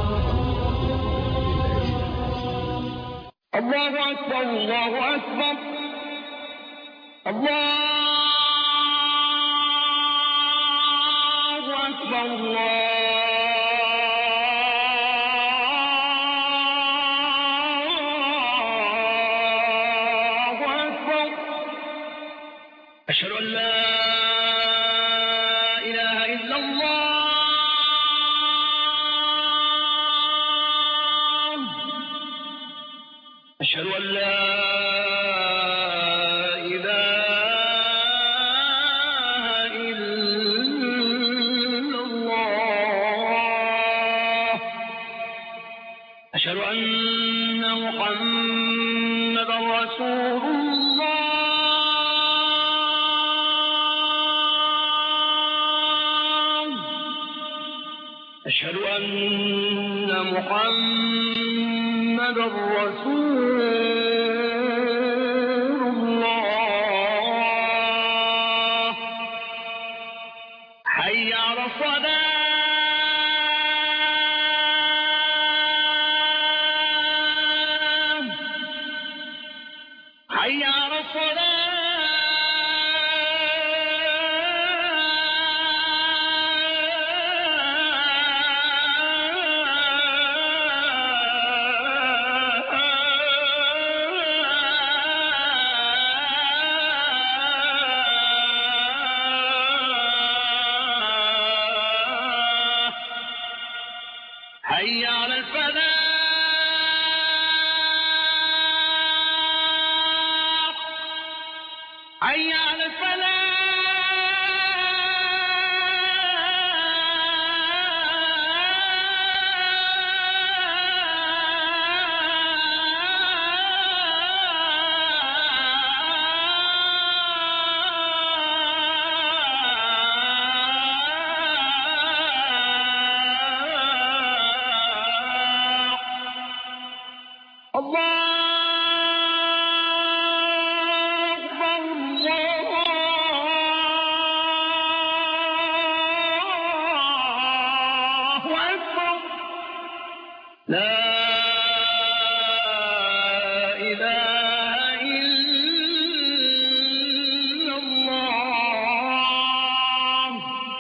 الله أكبر الله أكبر الله أكبر الله أكبر أشهد أن لا إله إلا الله أشهد أن لا إله إلا الله أشهد أن محمدا رسول الله أشهد أن محمدا رسول الله حي على الصلاة حي على الصلاة لا إله إلا الله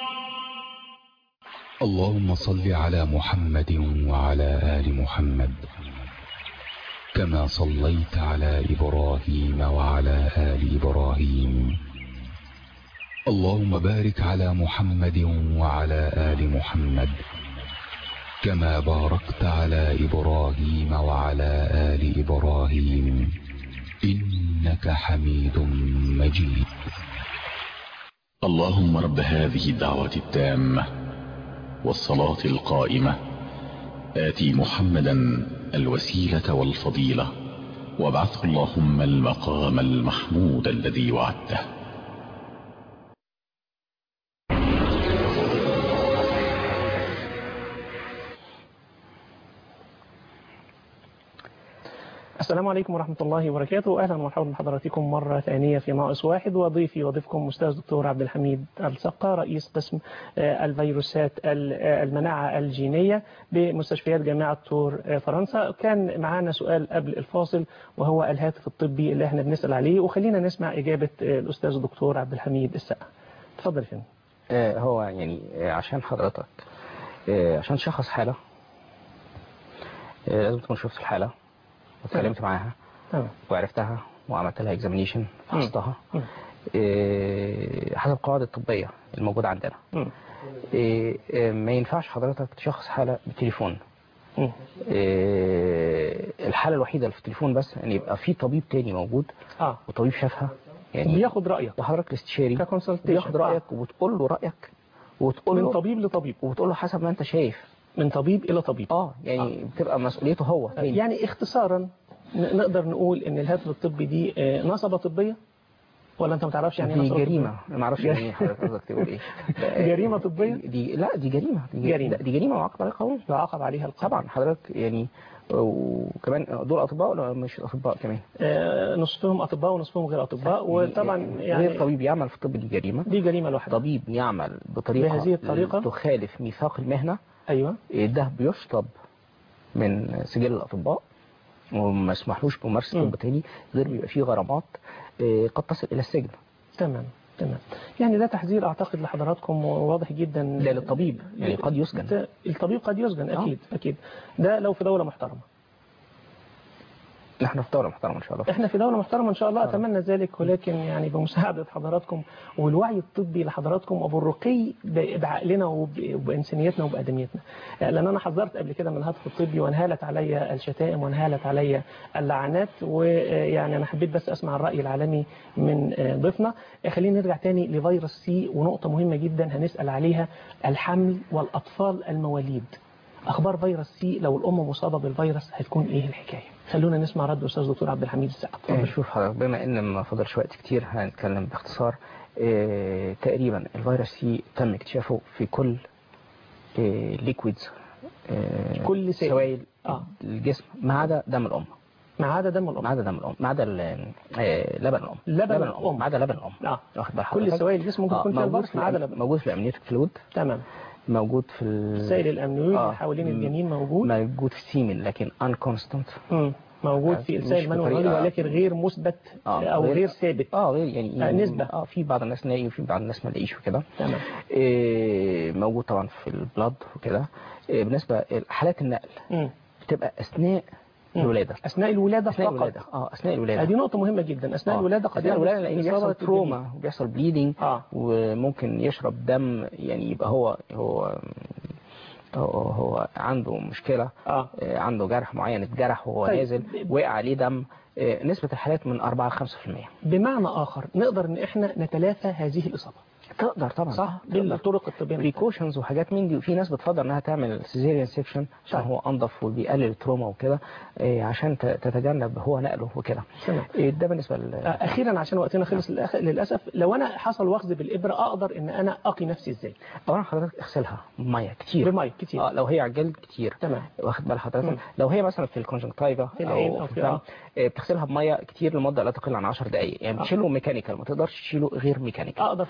اللهم صل على محمد وعلى آل محمد كما صليت على إبراهيم وعلى آل إبراهيم اللهم بارك على محمد وعلى آل محمد كما باركت على إبراهيم وعلى آل إبراهيم إنك حميد مجيد
اللهم رب هذه الدعوة التامة والصلاة القائمة آتي محمدا الوسيلة والفضيلة وابعثه اللهم المقام المحمود الذي وعدته
السلام عليكم ورحمة الله وبركاته أهلا ومرحبا بحضراتكم مرة ثانية في ناقص واحد وضيفي وضيفكم أستاذ دكتور عبد الحميد السقا رئيس قسم آه، الفيروسات ال- آه، المناعة الجينية بمستشفيات جامعة تور آه، فرنسا كان معانا سؤال قبل الفاصل وهو الهاتف الطبي اللي احنا بنسأل عليه وخلينا نسمع إجابة آه، الأستاذ الدكتور عبد الحميد السقا اتفضل يا فندم
آه، هو يعني آه، عشان حضرتك آه، عشان تشخص حالة آه، لازم تكون شفت الحالة واتكلمت معاها
تمام
وعرفتها وعملت لها اكزامينيشن فحصتها آه، حسب القواعد الطبية الموجودة عندنا
مم.
آه، آه، ما ينفعش حضرتك تشخص حالة بالتليفون
مم.
آه، الحالة الوحيدة اللي في التليفون بس ان يبقى في طبيب تاني موجود
اه
وطبيب شافها يعني
بياخد رأيك
وحضرتك الاستشاري
ككونسلتيشن
بياخد رأيك وبتقول له رأيك وتقول
من
له
طبيب لطبيب
وبتقول له حسب ما انت شايف
من طبيب إلى طبيب
اه يعني بتبقى مسؤوليته هو تاني.
يعني اختصارا ن- نقدر نقول ان الهاتف الطبي دي آه، نصبة طبية ولا انت ما تعرفش يعني ايه
دي
نصبة
جريمة
طبية؟
أنا ما اعرفش يعني ايه حضرتك قصدك تقول ايه
جريمة طبية
دي لا دي جريمة دي
جريمة.
دي جريمة وعقد عليها قانون
يعاقب عليها القانون
طبعا حضرتك يعني وكمان دول اطباء ولا مش اطباء كمان
آه، نصفهم اطباء ونصفهم غير اطباء وطبعا يعني
غير طبيب يعمل في الطب دي جريمة
دي جريمة لوحدها
طبيب يعمل بطريقة
بهذه الطريقة؟
تخالف ميثاق المهنة
ايوه
ده بيشطب من سجل الأطباء وما يسمحلوش بممارسة
مم.
طب تاني غير بيبقى فيه غرامات آه، قد تصل إلى السجن
تمام تمام يعني ده تحذير اعتقد لحضراتكم واضح جدا
ده للطبيب يعني قد يسجن
ده- الطبيب قد يسجن
آه.
اكيد اكيد ده لو في دولة محترمة
نحن في دولة محترمة إن شاء الله
احنا في دولة محترمة ان شاء الله اتمنى ذلك ولكن يعني بمساعدة حضراتكم والوعي الطبي لحضراتكم وبالرقي ب- بعقلنا وب- وبانسانيتنا وبادميتنا آه، لان انا حذرت قبل كده من الهاتف الطبي وانهالت عليا الشتائم وانهالت عليا اللعنات ويعني انا حبيت بس اسمع الراي العالمي من آه، ضيفنا آه، خلينا نرجع تاني لفيروس سي ونقطة مهمة جدا هنسأل عليها الحمل والاطفال المواليد اخبار فيروس سي لو الام مصابة بالفيروس هتكون ايه الحكاية خلونا نسمع رد استاذ دكتور عبد الحميد السقا
آه،
اتفضل.
شوف حضرتك بما ان ما فضلش وقت كتير هنتكلم باختصار آه، تقريبا الفيروس سي تم اكتشافه في كل ليكويدز
كل سائل.
سوائل
آه.
الجسم ما عدا دم الام
ما عدا دم الام
ما عدا دم الام ما عدا ال- آه، لبن الام
لبن الأم.
ما عدا لبن الام
اه
واخد بال
كل
حضرتك؟
سوائل الجسم ممكن
آه،
يكون فيها
موجود
الفيروس ما عدا
في
لبن
موجود في الامنيوتيك فلويد تمام موجود في ال-
السائل الامنيوي
آه.
اللي حوالين الجنين موجود
موجود في السيمن لكن ان كونستانت
مم. موجود
آه،
في
مش
السائل المنوي
بطريقة-
ولكن غير مثبت او غير ثابت
اه غير يعني
آه، نسبة.
اه في بعض الناس نلاقي وفي بعض الناس ما نلاقيش وكده
تمام
إيه موجود طبعا في البلاد وكده إيه بالنسبه لحالات النقل
مم.
بتبقى اثناء
مم.
الولاده
اثناء الولاده
اثناء
فقط
الولاده اه اثناء الولاده
هذه نقطه مهمه جدا اثناء
آه.
الولاده قد
اثناء
يحدث
الولاده لان
إصابة
بيحصل تروما وبيحصل بليدنج
آه.
وممكن يشرب دم يعني يبقى هو هو هو, هو عنده مشكله
آه.
آه، عنده جرح معين اتجرح وهو
طيب.
نازل وقع عليه دم آه، نسبه الحالات من 4 ل 5%
بمعنى اخر نقدر ان احنا نتلافى هذه الاصابه
تقدر طبعا
صح بالطرق الطبيه
بريكوشنز وحاجات من دي وفي ناس بتفضل انها تعمل سيزيريان سيكشن عشان
طيب.
هو انضف وبيقلل التروما وكده إيه، عشان ت- تتجنب هو نقله وكده
تمام.
إيه، ده بالنسبه لل
آه، اخيرا عشان وقتنا خلص للأخ- للاسف لو انا حصل وخز بالابره اقدر ان انا اقي نفسي ازاي
اولا حضرتك اغسلها بميه كتير
بميه كتير
اه لو هي على الجلد كتير
تمام
واخد بال
مم.
حضرتك لو هي مثلا في الكونجنكتيفا
في العين أو
في
في-
الفم
آه.
آه، بتغسلها بميه كتير لمده لا تقل عن 10 دقائق يعني
آه.
بتشيله ميكانيكال ما تقدرش تشيله غير ميكانيكال
اقدر في الحاله دي ان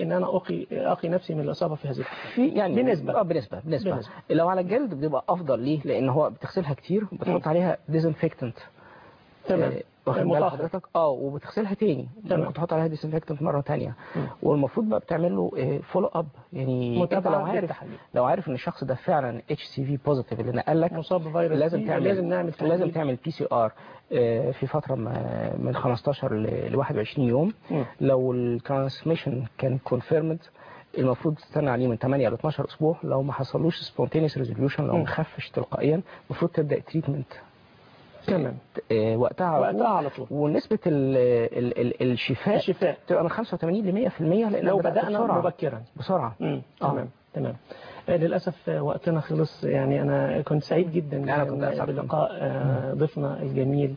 ان انا اقي اقي نفسي من الاصابه في هذه الحالة
في يعني
بنسبة.
اه بنسبة بنسبة,
بنسبة.
لو على الجلد بتبقى افضل ليه لان هو بتغسلها كتير وبتحط عليها ديزنفكتنت
تمام.
واخد بال
مطهر.
حضرتك اه وبتغسلها تاني
تمام.
ممكن تحط عليها ديزنفكتنت مره تانية والمفروض بقى بتعمل له فولو اب يعني انت
متابعة
لو عارف
بالتحاليل.
لو عارف ان الشخص ده فعلا اتش سي في بوزيتيف اللي نقل لك
مصاب بفيروس
لازم
سي،
تعمل
لازم نعمل تحليل.
لازم تعمل بي سي ار في فتره ما- من 15 ل 21 يوم
مم.
لو الترانسميشن كان كونفيرمد المفروض تستنى عليه من 8 ل 12 اسبوع لو ما حصلوش سبونتينيوس ريزوليوشن لو
مم.
ما خفش تلقائيا المفروض تبدا تريتمنت
تمام
وقتها على
وقتها على طول
ونسبه ال ال ال الشفاء
الشفاء
تبقى من 85 ل 100% لان
لو بدأنا
بسرعة.
مبكرا
بسرعه
مم.
آه.
تمام تمام آه، للأسف آه، وقتنا خلص يعني أنا كنت سعيد جدا
أنا كنت
جداً
أسعد.
بلقاء آه، ضيفنا الجميل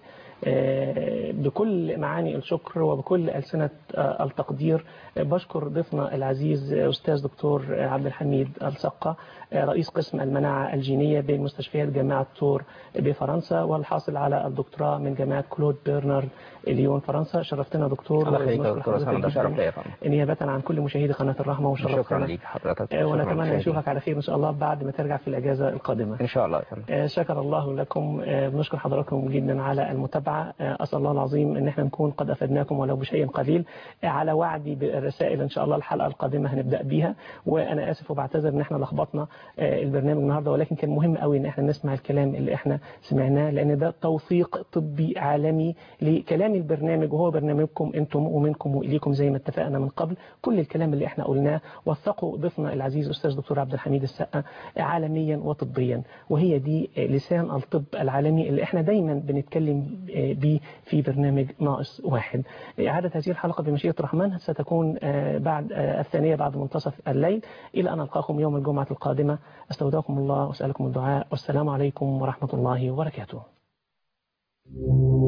آه، بكل معاني الشكر وبكل ألسنة آه، التقدير آه، بشكر ضيفنا العزيز آه، أستاذ دكتور آه، عبد الحميد السقة آه، رئيس قسم المناعة الجينية بمستشفيات جامعة تور بفرنسا والحاصل على الدكتوراه من جامعة كلود بيرنارد ليون فرنسا شرفتنا دكتور
الله يخليك يا
ونشكر
دكتور
حضرتك
حسن ده شرف
جداً
ليا يا فندم
نيابة عن كل مشاهدي قناة الرحمة وشرفتنا
شكرا ليك حضرتك
آه،
شكراً
ونتمنى
لمشاهدينا.
نشوفك على خير إن شاء الله بعد ما ترجع في الأجازة القادمة
ان شاء الله يا فندم
آه، شكر الله لكم آه، بنشكر حضراتكم جدا على المتابعة آه، أسأل الله العظيم أن احنا نكون قد أفدناكم ولو بشيء قليل آه، على وعدي بالرسائل إن شاء الله الحلقة القادمة هنبدأ بيها وأنا آسف وبعتذر أن احنا لخبطنا آه، البرنامج النهاردة ولكن كان مهم قوي أن احنا نسمع الكلام اللي احنا سمعناه لأن ده توثيق طبي عالمي لكلام البرنامج وهو برنامجكم أنتم ومنكم وإليكم زي ما اتفقنا من قبل كل الكلام اللي احنا قلناه وثقوا ضيفنا العزيز أستاذ دكتور عبد الحميد السقا عالميا وطبيا وهي دي لسان الطب العالمي اللي احنا دايما بنتكلم بيه في برنامج ناقص واحد إعادة هذه الحلقة بمشيئة الرحمن ستكون بعد الثانية بعد منتصف الليل إلى أن ألقاكم يوم الجمعة القادمة أستودعكم الله وأسألكم الدعاء والسلام عليكم ورحمة الله وبركاته